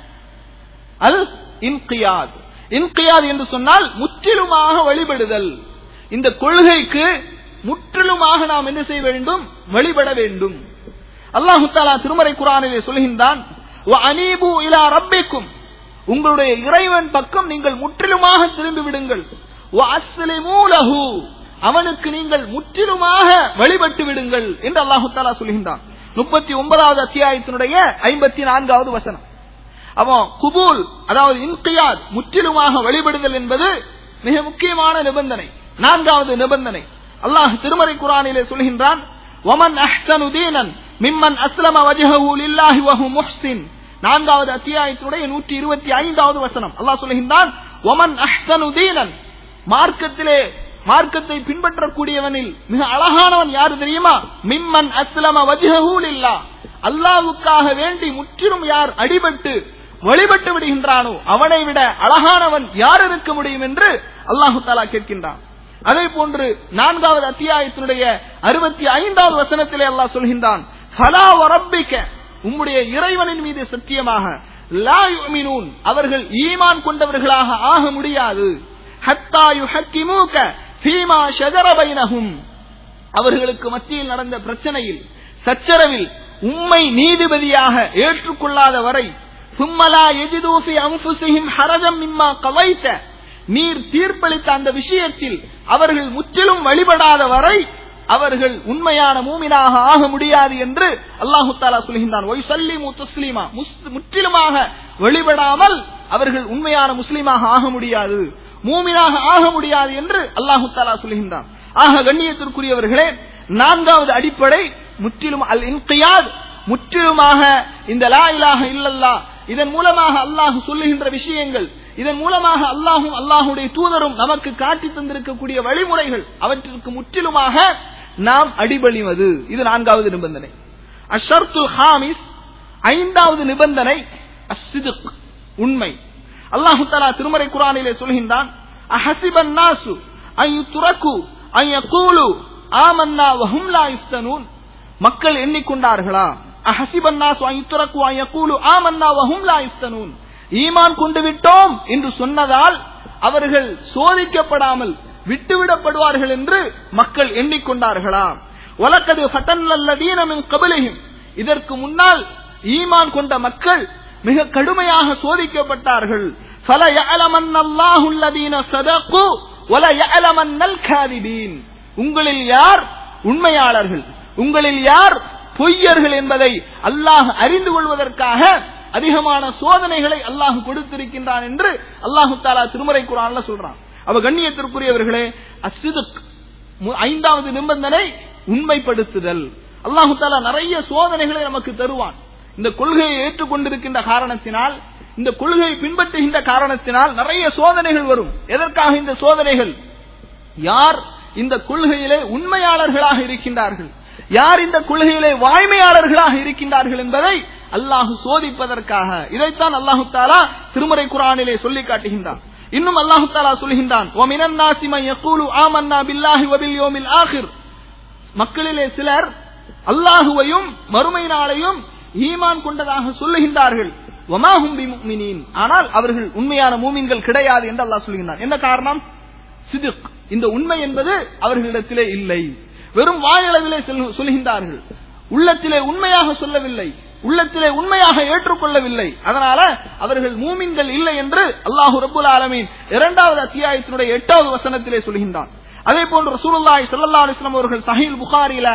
அல் இன்கியாத் இன்கியாத் என்று சொன்னால் முற்றிலுமாக வழிபடுதல் இந்த கொள்கைக்கு முற்றிலுமாக நாம் என்ன செய்ய வேண்டும் வழிபட வேண்டும் அல்லாஹு தாலா திருமறை குரானிலே சொல்கின்றான் "வ அனீபு இலா ரப்பிக்கும் உங்களுடைய இறைவன் பக்கம் நீங்கள் முற்றிலுமாக திரும்பி விடுங்கள் "வ அஸ்லிமூ லஹு அவனுக்கு நீங்கள் முற்றிலுமாக வழிபட்டு விடுங்கள் என்று அல்லாஹு தாலா சொல்கின்றான் முப்பத்தி ஒன்பதாவது அத்தியாயத்தினுடைய ஐம்பத்தி நான்காவது வசனம் அவன் குபூல் அதாவது இன்கியாத் முற்றிலுமாக வழிபடுதல் என்பது மிக முக்கியமான நிபந்தனை நான்காவது நிபந்தனை அல்லாஹ் திருமறை குரானிலே சொல்கின்றான் ஒமன் அஹ்சனு தீனன் மிம்மன் அஸ்லம வஜஹு லில்லாஹி வஹு முஹ்சின் நான்காவது அத்தியாயத்தினுடைய நூற்றி இருபத்தி ஐந்தாவது வசனம் அல்லாஹ் சொல்கின்றான் ஒமன் அஹ்சனு தீனன் மார்க்கத்திலே மார்க்கத்தை பின்பற்றக்கூடியவனில் மிக அழகானவன் யாரு தெரியுமா மிம்மன் அஸ்லம வஜஹு லில்லாஹ் அல்லாஹ்வுக்காக வேண்டி முற்றிலும் யார் அடிபட்டு வழிபட்டு விடுகின்றானோ அவனை விட அழகானவன் யார் இருக்க முடியும் என்று அல்லாஹு தாலா கேட்கின்றான் அதே போன்று நான்காவது அத்தியாயத்தினுடைய அறுபத்தி ஐந்தாவது வசனத்திலே அல்லாஹ் சொல்கின்றான் "ஃபலா வரப்பிக்க உம்முடைய இறைவனின் மீது சத்தியமாக லா யுமினூன் அவர்கள் ஈமான் கொண்டவர்களாக ஆக முடியாது ஹத்தா யுஹக்கிமூக ஃபீமா ஷஜர பைனஹும் அவர்களுக்கு மத்தியில் நடந்த பிரச்சனையில் சச்சரவில் உம்மை நீதிபதியாக ஏற்றுக்கொள்ளாத வரை சும்மலா எஜிதூஃபி அம்புசிஹிம் ஹரஜம் மிம்மா கவைத்த நீர் தீர்ப்பளித்த அந்த விஷயத்தில் அவர்கள் முற்றிலும் வழிபடாத வரை அவர்கள் உண்மையான மூமினாக ஆக முடியாது என்று அல்லாஹு தாலா சொல்கின்றான் ஒய் சல்லிமு தஸ்லீமா முஸ்- முற்றிலுமாக வழிபடாமல் அவர்கள் உண்மையான முஸ்லீமாக ஆக முடியாது மூமினாக ஆக முடியாது என்று அல்லாஹு தாலா சொல்கின்றான் ஆக கண்ணியத்திற்குரியவர்களே நான்காவது அடிப்படை முற்றிலும் அல் இன்கியாத் முற்றிலுமாக இந்த லா இலாஹ இல்லல்லா இதன் மூலமாக அல்லாஹ் சொல்லுகின்ற விஷயங்கள் இதன் மூலமாக அல்லாஹும் அல்லாஹுடைய தூதரும் நமக்கு காட்டி தந்திருக்கக்கூடிய வழிமுறைகள் அவற்றிற்கு முற்றிலுமாக நாம் அடிபணிவது இது நான்காவது நிபந்தனை அஷர்துல் ஹாமிஸ் ஐந்தாவது நிபந்தனை அஸ்ஸிதுக் உண்மை அல்லாஹு தஆலா திருமறை குர்ஆனிலே சொல்கின்றான் அஹசிபன் நாசு அன் யுத்ரகு அன் யகூலு ஆமன்னா வஹும் லா யுஃப்தனூன் மக்கள் எண்ணிக்கொண்டார்களா அஹசிபன் நாசு அன் யுத்ரகு அன் யகூலு ஆமன்னா வஹும் லா யுஃப்தனூன் ஈமான் கொண்டு விட்டோம் என்று சொன்னதால் அவர்கள் சோதிக்கப்படாமல் விட்டுவிடப்படுவார்கள் என்று மக்கள் எண்ணிக்கொண்டார்களா வலக்கது ஃபதன்னல்லதீன மின் கபிலிஹிம் இதற்கு முன்னால் ஈமான் கொண்ட மக்கள் மிக கடுமையாக சோதிக்கப்பட்டார்கள் ஃபல யஅலமன்னல்லாஹு அல்லதீன ஸதகு வல யஅலமன்னல் காதிபீன் உங்களில் யார் உண்மையாளர்கள் உங்களில் யார் பொய்யர்கள் என்பதை அல்லாஹ் அறிந்து கொள்வதற்காக அதிகமான சோதனைகளை அல்லாஹ் கொடுத்திருக்கின்றான் என்று அல்லாஹு தாலா திருமறை குரான்ல சொல்றான் அவ கண்ணியத்திற்குரியவர்களே அஸ்ஸிதுக் மு- ஐந்தாவது நிபந்தனை உண்மைப்படுத்துதல் அல்லாஹு தாலா நிறைய சோதனைகளை நமக்கு தருவான் இந்த கொள்கையை ஏற்றுக்கொண்டிருக்கின்ற காரணத்தினால் இந்த கொள்கையை பின்பற்றுகின்ற காரணத்தினால் நிறைய சோதனைகள் வரும் எதற்காக இந்த சோதனைகள் யார் இந்த கொள்கையிலே உண்மையாளர்களாக இருக்கின்றார்கள் யார் இந்த கொள்கையிலே வாய்மையாளர்களாக இருக்கின்றார்கள் என்பதை அல்லாஹு சோதிப்பதற்காக இதைத்தான் அல்லாஹு தாலா திருமறை குரானிலே சொல்லி காட்டுகின்றான் இன்னும் அல்லாஹு தாலா சொல்கின்றான் "وَمِنَ النَّاسِ مَن يَقُولُ آمَنَّا بِاللَّهِ وَبِالْيَوْمِ الْآخِرِ மக்களிலே சிலர் அல்லாஹுவையும் மறுமை நாளையும் ஈமான் கொண்டதாக சொல்லுகின்றார்கள் வமாஹும் பிமுஃமினீன் ஆனால் அவர்கள் உண்மையான மூமின்கள் கிடையாது என்று அல்லாஹ் சொல்கின்றான் என்ன காரணம் சிதுக் இந்த உண்மை என்பது அவர்களிடத்திலே இல்லை வெறும் வாயளவிலே சொல்- சொல்கின்றார்கள் உள்ளத்திலே உண்மையாக சொல்லவில்லை உள்ளத்திலே உண்மையாக ஏற்றுக்கொள்ளவில்லை அதனால அவர்கள் மூமின்கள் இல்லை என்று அல்லாஹு ரப்புல் ஆலமீன் இரண்டாவது அத்தியாயத்தினுடைய எட்டாவது வசனத்திலே சொல்கின்றான் அதே போன்று ரசூலுல்லாஹி ஸல்லல்லாஹு அலைஹி வஸல்லம் அவர்கள் சஹீல் புகாரில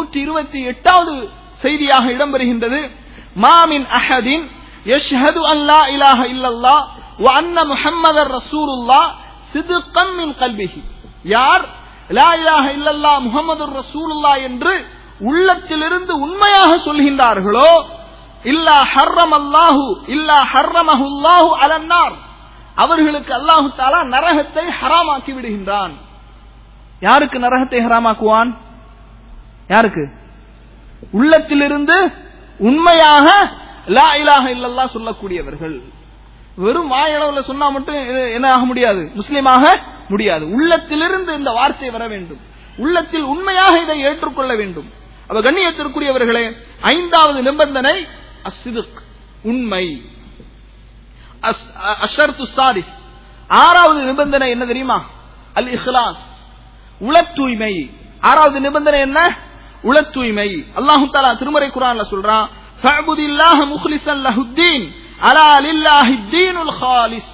128 எட்டாவது செய்தியாக இடம்பெறுகின்றது மாமின் அஹதின் யஷ்ஹது அன் லா இலாஹ இல்லல்லாஹ் وأن محمد رسول الله صدقا من قلبه யார் லா இலாஹ இல்லல்லாஹ் முஹம்மதுர் ரசூலுல்லாஹ் என்று உள்ளத்திலிருந்து உண்மையாக சொல்கின்றார்களோ இல்லா ஹர்ரம் அல்லாஹு இல்லா ஹர்ரமஹுல்லாஹு அலன்னார் அவர்களுக்கு அல்லாஹு தாலா நரகத்தை ஹராமாக்கி விடுகின்றான் யாருக்கு நரகத்தை ஹராமாக்குவான் யாருக்கு உள்ளத்திலிருந்து உண்மையாக லா இலாஹ இல்லல்லாஹ் சொல்லக்கூடியவர்கள் வெறும் வாயளவுல சொன்னா மட்டும் இது என்ன ஆக முடியாது முஸ்லீமாக முடியாது உள்ளத்திலிருந்து இந்த வார்த்தை வர வேண்டும் உள்ளத்தில் உண்மையாக இதை ஏற்றுக்கொள்ள வேண்டும் அப்ப கண்ணியத்திற்குரியவர்களே ஐந்தாவது நிபந்தனை அஸ்ஸிதுக் உண்மை அஸ்- அ- அஷர்து சாதிஸ் ஆறாவது நிபந்தனை என்ன தெரியுமா அல் இஹ்லாஸ் உள தூய்மை ஆறாவது நிபந்தனை என்ன உள தூய்மை அல்லாஹு தாலா திருமறை குரான்ல சொல்றான் ஃபஅபுதில்லாஹ முக்லிஸன் லஹுத்தீன் அலா லில்லாஹி தீனுல் ஹாலிஸ்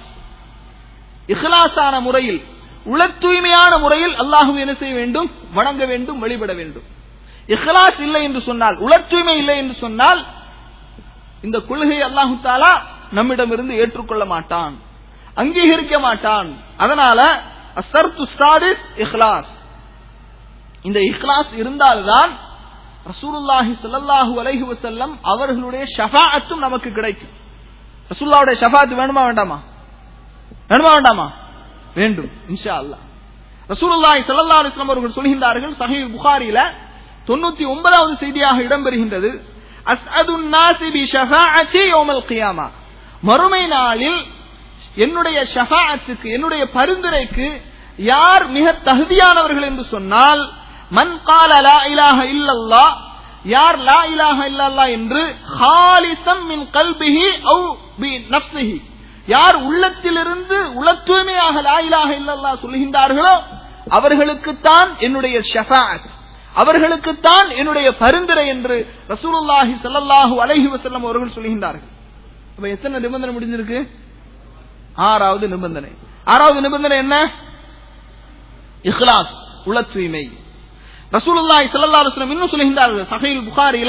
இஹ்லாஸான முறையில் உள தூய்மையான முறையில் அல்லாஹ்வை என்ன செய்ய வேண்டும் வணங்க வேண்டும் வழிபட வேண்டும் இஹ்லாஸ் இல்லை என்று சொன்னால் உள தூய்மை இல்லை என்று சொன்னால் இந்த கொள்கை அல்லாஹு தாலா நம்மிடமிருந்து ஏற்றுக்கொள்ள மாட்டான் அங்கீகரிக்க மாட்டான் அதனால அசர்த்து சாதிஸ் இஹ்லாஸ் இந்த இஹ்லாஸ் இருந்தால்தான் ரசூலுல்லாஹி ஸல்லல்லாஹு அலைஹி வஸல்லம் அவர்களுடைய ஷஃபாஅத்தும் நமக்கு கிடைக்கும் ரசூலுல்லாஹ்வுடைய ஷஃபாஅத் வேணுமா வேண்டாமா வேணுமா வேண்டாமா வேண்டும் இன்ஷா அல்லாஹ் ரசூலுல்லாஹி ஸல்லல்லாஹு அலைஹி வஸல்லம் அவர்கள் சொல்கின்றார்கள் சஹீஹ் புகாரில 99வது செய்தியாக இடம்பெறுகின்றது அஸ்அதுன் நாசி பி ஷஃபாஅத்தி யௌமல் கியாமா மறுமை நாளில் என்னுடைய ஷஃபாஅத்துக்கு என்னுடைய பரிந்துரைக்கு யார் மிக தகுதியானவர்கள் என்று சொன்னால் மன் கால லா இலாஹ இல்லல்லாஹ் யார் லா இலாஹ இல்லல்லாஹ் என்று ஹாலிசம் மின் கல்பிஹி அவு பி நஃப்ஸிஹி யார் உள்ளத்திலிருந்து உள தூய்மையாக லா இலாஹ இல்லல்லாஹ் சொல்கின்றார்களோ அவர்களுக்குத்தான் என்னுடைய ஷஃபாஅத் அவர்களுக்குத்தான் என்னுடைய பரிந்துரை என்று ரசூலுல்லாஹி ஸல்லல்லாஹு அலைஹி வஸல்லம் அவர்கள் சொல்கின்றார்கள் அப்ப எத்தனை நிபந்தனை முடிஞ்சிருக்கு ஆறாவது நிபந்தனை ஆறாவது நிபந்தனை என்ன இஹ்லாஸ் உள தூய்மை ரசூலுல்லாஹி ஸல்லல்லாஹு அலைஹி வஸல்லம் இன்னும் சொல்கின்றார்கள் சஹீஹ் புகாரில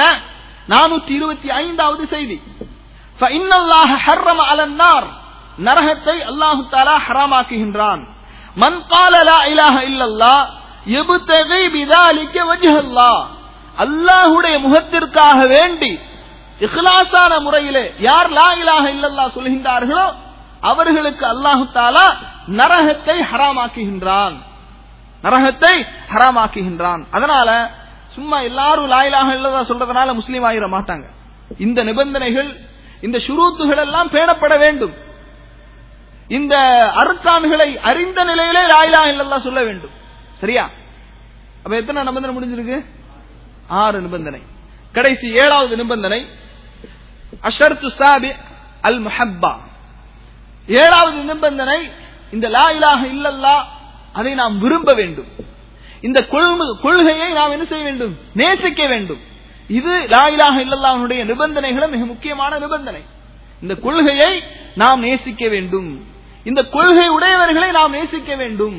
425வது செய்தி فإن الله حرم على النار நரகத்தை அல்லாஹு தஆலா ஹராமாக்குகின்றான் மன் قال لا اله الا الله يبتغي بذلك وجه الله அல்லாஹ்வுடைய முகத்திற்காக வேண்டி இஹ்லாஸான முறையிலே யார் லா இலாஹ இல்லல்லாஹ் சொல்கின்றார்களோ அவர்களுக்கு அல்லாஹு தாலா நரகத்தை ஹராமாக்குகின்றான் நரகத்தை ஹராமாக்குகின்றான் அதனால சும்மா எல்லாரும் லா இலாஹ இல்லல்லாஹ் சொல்றதுனால முஸ்லீம் ஆகிட மாட்டாங்க இந்த நிபந்தனைகள் இந்த ஷுரூத்துகள் எல்லாம் பேணப்பட வேண்டும் இந்த அருக்கான்களை அறிந்த நிலையிலே லா இலாஹ இல்லல்லாஹ் சொல்ல வேண்டும் சரியா அப்ப எத்தனை நிபந்தனை முடிஞ்சிருக்கு ஆறு நிபந்தனை கடைசி ஏழாவது நிபந்தனை அஷர்து சாபி அல் முஹப்பா ஏழாவது நிபந்தனை இந்த லா இலாஹ இல்லல்லா அதை நாம் விரும்ப வேண்டும் இந்த கொள்மு- கொள்கையை நாம் என்ன செய்ய வேண்டும் நேசிக்க வேண்டும் இது லா இலாஹ இல்லல்லாஹ்வுடைய நிபந்தனைகளும் மிக முக்கியமான நிபந்தனை இந்த கொள்கையை நாம் நேசிக்க வேண்டும் இந்த கொள்கை உடையவர்களை நாம் நேசிக்க வேண்டும்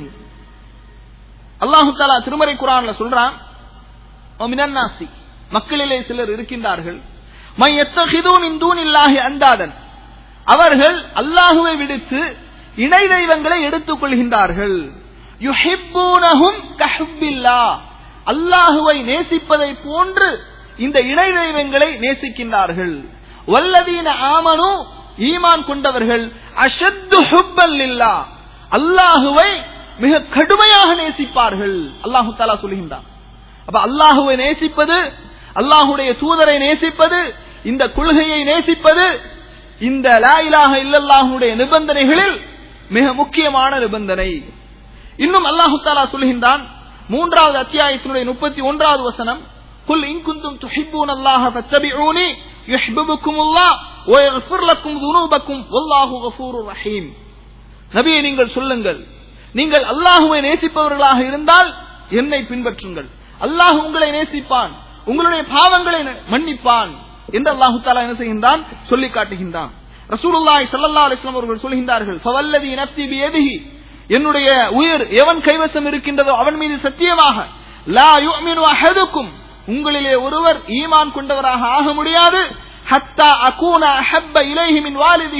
அல்லாஹு தாலா திருமறை குரான்ல சொல்றான் மினன்னாசி மக்களிலே சிலர் இருக்கின்றார்கள் மை எத்தகிதூ மின் தூனில்லாஹி அந்தாதன் அவர்கள் அல்லாஹுவை விடுத்து இணை தெய்வங்களை எடுத்துக் கொள்கின்றார்கள் யுஹிப்பூனஹும் கஹுப்பில்லா அல்லாஹுவை நேசிப்பதை போன்று இந்த இணை தெய்வங்களை நேசிக்கின்றார்கள் வல்லதீன ஆமனு ஈமான் கொண்டவர்கள் அஷத்து ஹுப்பல் இல்லா அல்லாஹுவை மிக கடுமையாக நேசிப்பார்கள் அல்லாஹு தாலா சொல்கின்றான் அப்ப அல்லாஹுவை நேசிப்பது அல்லாஹுடைய தூதரை நேசிப்பது இந்த கொள்கையை நேசிப்பது இந்த லா இலாஹ இல்லல்லாஹுடைய நிபந்தனைகளில் மிக முக்கியமான நிபந்தனை இன்னும் அல்லாஹு தாலா சொல்கின்றான் மூன்றாவது அத்தியாயத்தினுடைய முப்பத்தி ஒன்றாவது வசனம் குல் இன்குந்தும் துஹிப்பூன் அல்லாஹ ஃபத்தபிஊனி யுஹ்பிபுக்குமுல்லாஹ் வ யக்ஃபிர் லக்கும் துனூபக்கும் வல்லாஹு கஃபூருர் ரஹீம் நபியை நீங்கள் சொல்லுங்கள் நீங்கள் அல்லாஹுவை நேசிப்பவர்களாக இருந்தால் என்னை பின்பற்றுங்கள் அல்லாஹ் உங்களை நேசிப்பான் உங்களுடைய பாவங்களை ந- மன்னிப்பான் என்று அல்லாஹு தாலா என்ன செய்கின்றான் சொல்லி காட்டுகின்றான் ரசூலுல்லாஹி ஸல்லல்லாஹு அலைஹி வஸல்லம் அவர்கள் சொல்கின்றார்கள் ஃபவல்லதி நஃப்ஸி பியதிஹி என்னுடைய உயிர் எவன் கைவசம் இருக்கின்றதோ அவன் மீது சத்தியமாக லா யுமினு அஹதுக்கும் உங்களிலே ஒருவர் ஈமான் கொண்டவராக ஆக முடியாது ஹத்தா அகூன அஹப்ப இலைஹி மின் வாலிதிஹி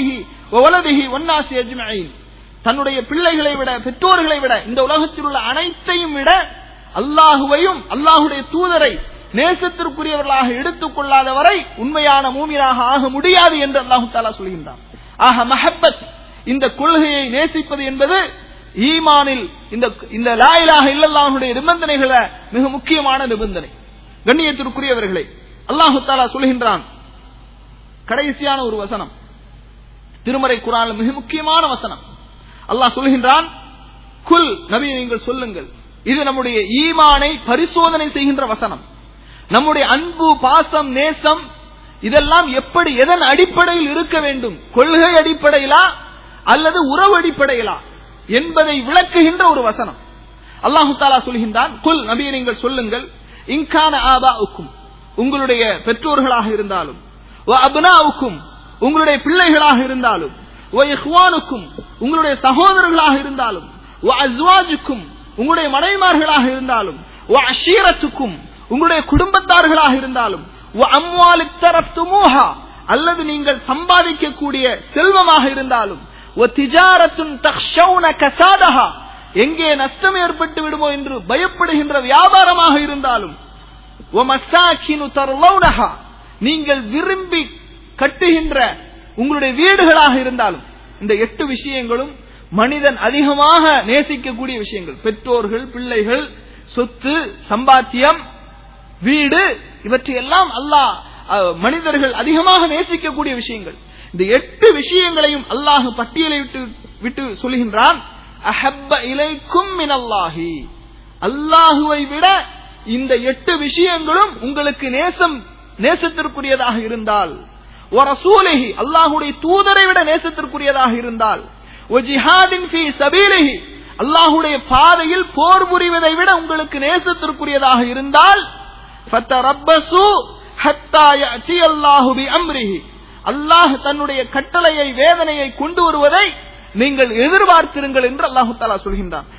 வலதிஹி ஒன்னாசி அஜ்மஈன் தன்னுடைய பிள்ளைகளை விட பெற்றோர்களை விட இந்த உலகத்தில் உள்ள அனைத்தையும் விட அல்லாஹுவையும் அல்லாஹுடைய தூதரை நேசத்திற்குரியவர்களாக எடுத்துக் கொள்ளாதவரை உண்மையான மூமியாக ஆக முடியாது என்று அல்லாஹு தாலா சொல்கின்றான் ஆக மஹப்பத் இந்த கொள்கையை நேசிப்பது என்பது ஈமானில் இந்த இந்த லாயிலாக இல்லல்லாஹுடைய நிபந்தனைகளை மிக முக்கியமான நிபந்தனை கண்ணியத்திற்குரியவர்களே அல்லாஹு தாலா சொல்கின்றான் கடைசியான ஒரு வசனம் திருமறை குரான் மிக முக்கியமான வசனம் அல்லாஹ் சொல்கின்றான் குல் நபி நீங்கள் சொல்லுங்கள் இது நம்முடைய ஈமானை பரிசோதனை செய்கின்ற வசனம் நம்முடைய அன்பு பாசம் நேசம் இதெல்லாம் எப்படி எதன் அடிப்படையில் இருக்க வேண்டும் கொள்கை அடிப்படையிலா அல்லது உறவு அடிப்படையிலா என்பதை விளக்குகின்ற ஒரு வசனம் அல்லாஹு தாலா சொல்கின்றான் குல் நபியை நீங்கள் சொல்லுங்கள் இன்கான ஆபாவுக்கும் உங்களுடைய பெற்றோர்களாக இருந்தாலும் அபனாவுக்கும் உங்களுடைய பிள்ளைகளாக இருந்தாலும் இஹ்வானுக்கும் உங்களுடைய சகோதரர்களாக இருந்தாலும் அஸ்வாஜுக்கும் உங்களுடைய மனைவிமார்களாக இருந்தாலும் அஷீரத்துக்கும் உங்களுடைய குடும்பத்தார்களாக இருந்தாலும் அல்லது நீங்கள் சம்பாதிக்கக்கூடிய செல்வமாக இருந்தாலும் எங்கே நஷ்டம் ஏற்பட்டு விடுமோ என்று பயப்படுகின்ற வியாபாரமாக இருந்தாலும் நீங்கள் விரும்பி கட்டுகின்ற உங்களுடைய வீடுகளாக இருந்தாலும் இந்த எட்டு விஷயங்களும் மனிதன் அதிகமாக நேசிக்கக்கூடிய விஷயங்கள் பெற்றோர்கள் பிள்ளைகள் சொத்து சம்பாத்தியம் வீடு இவற்றையெல்லாம் அல்லாஹ் மனிதர்கள் அதிகமாக நேசிக்கக்கூடிய விஷயங்கள் இந்த எட்டு விஷயங்களையும் அல்லாஹ் பட்டியலை விட்டு விட்டு சொல்கின்றான் அஹப்ப இலைக்கும் மினல்லாஹி அல்லாஹுவை விட இந்த எட்டு விஷயங்களும் உங்களுக்கு நேசம் நேசத்திற்குரியதாக இருந்தால் ஒரசூலகி அல்லாஹுடைய தூதரை விட நேசத்திற்குரியதாக இருந்தால் அல்லாஹுடைய பாதையில் போர் புரிவதை விட உங்களுக்கு நேசத்திற்குரியதாக இருந்தால் அல்லாஹ் தன்னுடைய கட்டளையை வேதனையை கொண்டு வருவதை நீங்கள் எதிர்பார்த்திருங்கள் என்று அல்லாஹு தாலா சொல்கின்றான்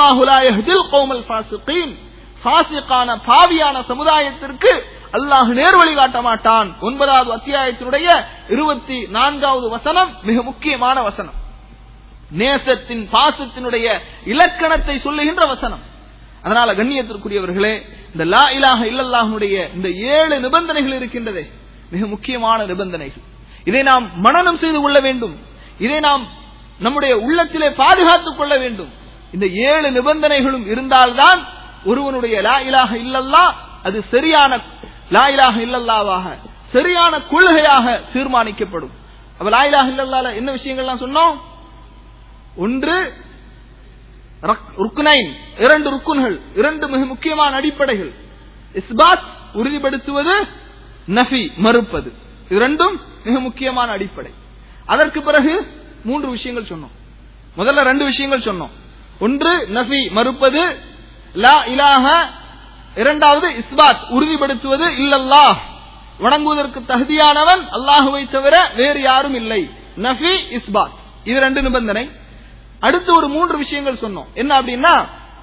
பாவியான சமுதாயத்திற்கு அல்லாஹ் நேர்வழி காட்ட மாட்டான் ஒன்பதாவது அத்தியாயத்தினுடைய இருபத்தி நான்காவது வசனம் மிக முக்கியமான வசனம் நேசத்தின் பாசத்தினுடைய இலக்கணத்தை சொல்லுகின்ற வசனம் அதனால கண்ணியத்திற்குரியவர்களே இந்த லா இலாக இல்லல்லாஹனுடைய இந்த ஏழு நிபந்தனைகள் இருக்கின்றதே மிக முக்கியமான நிபந்தனைகள் இதை நாம் மனநம் செய்து கொள்ள வேண்டும் இதை நாம் நம்முடைய உள்ளத்திலே பாதுகாத்துக் கொள்ள வேண்டும் இந்த ஏழு நிபந்தனைகளும் இருந்தால்தான் ஒருவனுடைய லா இலாக இல்லல்லா அது சரியான லா இலாக இல்லல்லாவாக சரியான கொள்கையாக தீர்மானிக்கப்படும் அப்ப லா இலாக இல்லல்லால என்ன விஷயங்கள்லாம் சொன்னோம் ஒன்று ருக்குனைன் இரண்டு ருக்குன்கள் இரண்டு மிக முக்கியமான அடிப்படைகள் இஸ்பாத் உறுதிப்படுத்துவது நஃபி மறுப்பது இரண்டும் மிக முக்கியமான அடிப்படை அதற்கு பிறகு மூன்று விஷயங்கள் சொன்னோம் முதல்ல ரெண்டு விஷயங்கள் சொன்னோம் ஒன்று நஃபி மறுப்பது லா இலாஹ இரண்டாவது இஸ்பாத் உறுதிப்படுத்துவது இல்லல்லா வணங்குவதற்கு தகுதியானவன் அல்லாஹுவை தவிர வேறு யாரும் இல்லை நஃபி இஸ்பாத் இது ரெண்டு நிபந்தனை அடுத்து ஒரு மூன்று விஷயங்கள் சொன்னோம் என்ன அப்படின்னா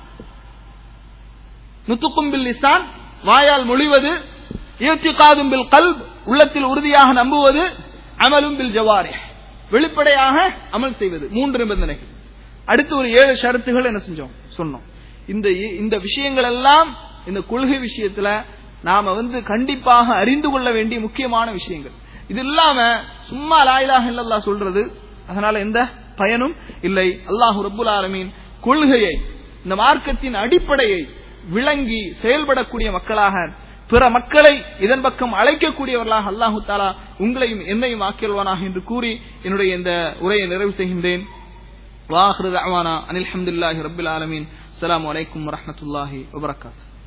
நுத்துக்கும் பில் லிசான் வாயால் மொழிவது இயற்சி காதும் பில் கல் உள்ளத்தில் உறுதியாக நம்புவது அமலும் பில் ஜவாரி வெளிப்படையாக அமல் செய்வது மூன்று நிபந்தனைகள் அடுத்து ஒரு ஏழு ஷரத்துகள் என்ன செஞ்சோம் சொன்னோம் இந்த இந்த விஷயங்கள் எல்லாம் இந்த கொள்கை விஷயத்துல நாம வந்து கண்டிப்பாக அறிந்து கொள்ள வேண்டிய முக்கியமான விஷயங்கள் இது இல்லாம சும்மா லாயிலாக இல்லல்லா சொல்றது அதனால எந்த பயனும் இல்லை அல்லாஹு ரபுல் ஆலமீன் கொள்கையை இந்த மார்க்கத்தின் அடிப்படையை விளங்கி செயல்படக்கூடிய மக்களாக பிற மக்களை இதன் பக்கம் அழைக்கக்கூடியவர்களாக அல்லாஹு தாலா உங்களையும் என்னையும் ஆக்கியல்வானாக என்று கூறி என்னுடைய இந்த உரையை நிறைவு செய்கின்றேன் வாஹ்ரு அனில் அஹமதுல்லாஹி ரபுல் ஆலமீன் அஸ்லாம் வலைக்கம் வரமத்துல்லாஹி வபரகாத்து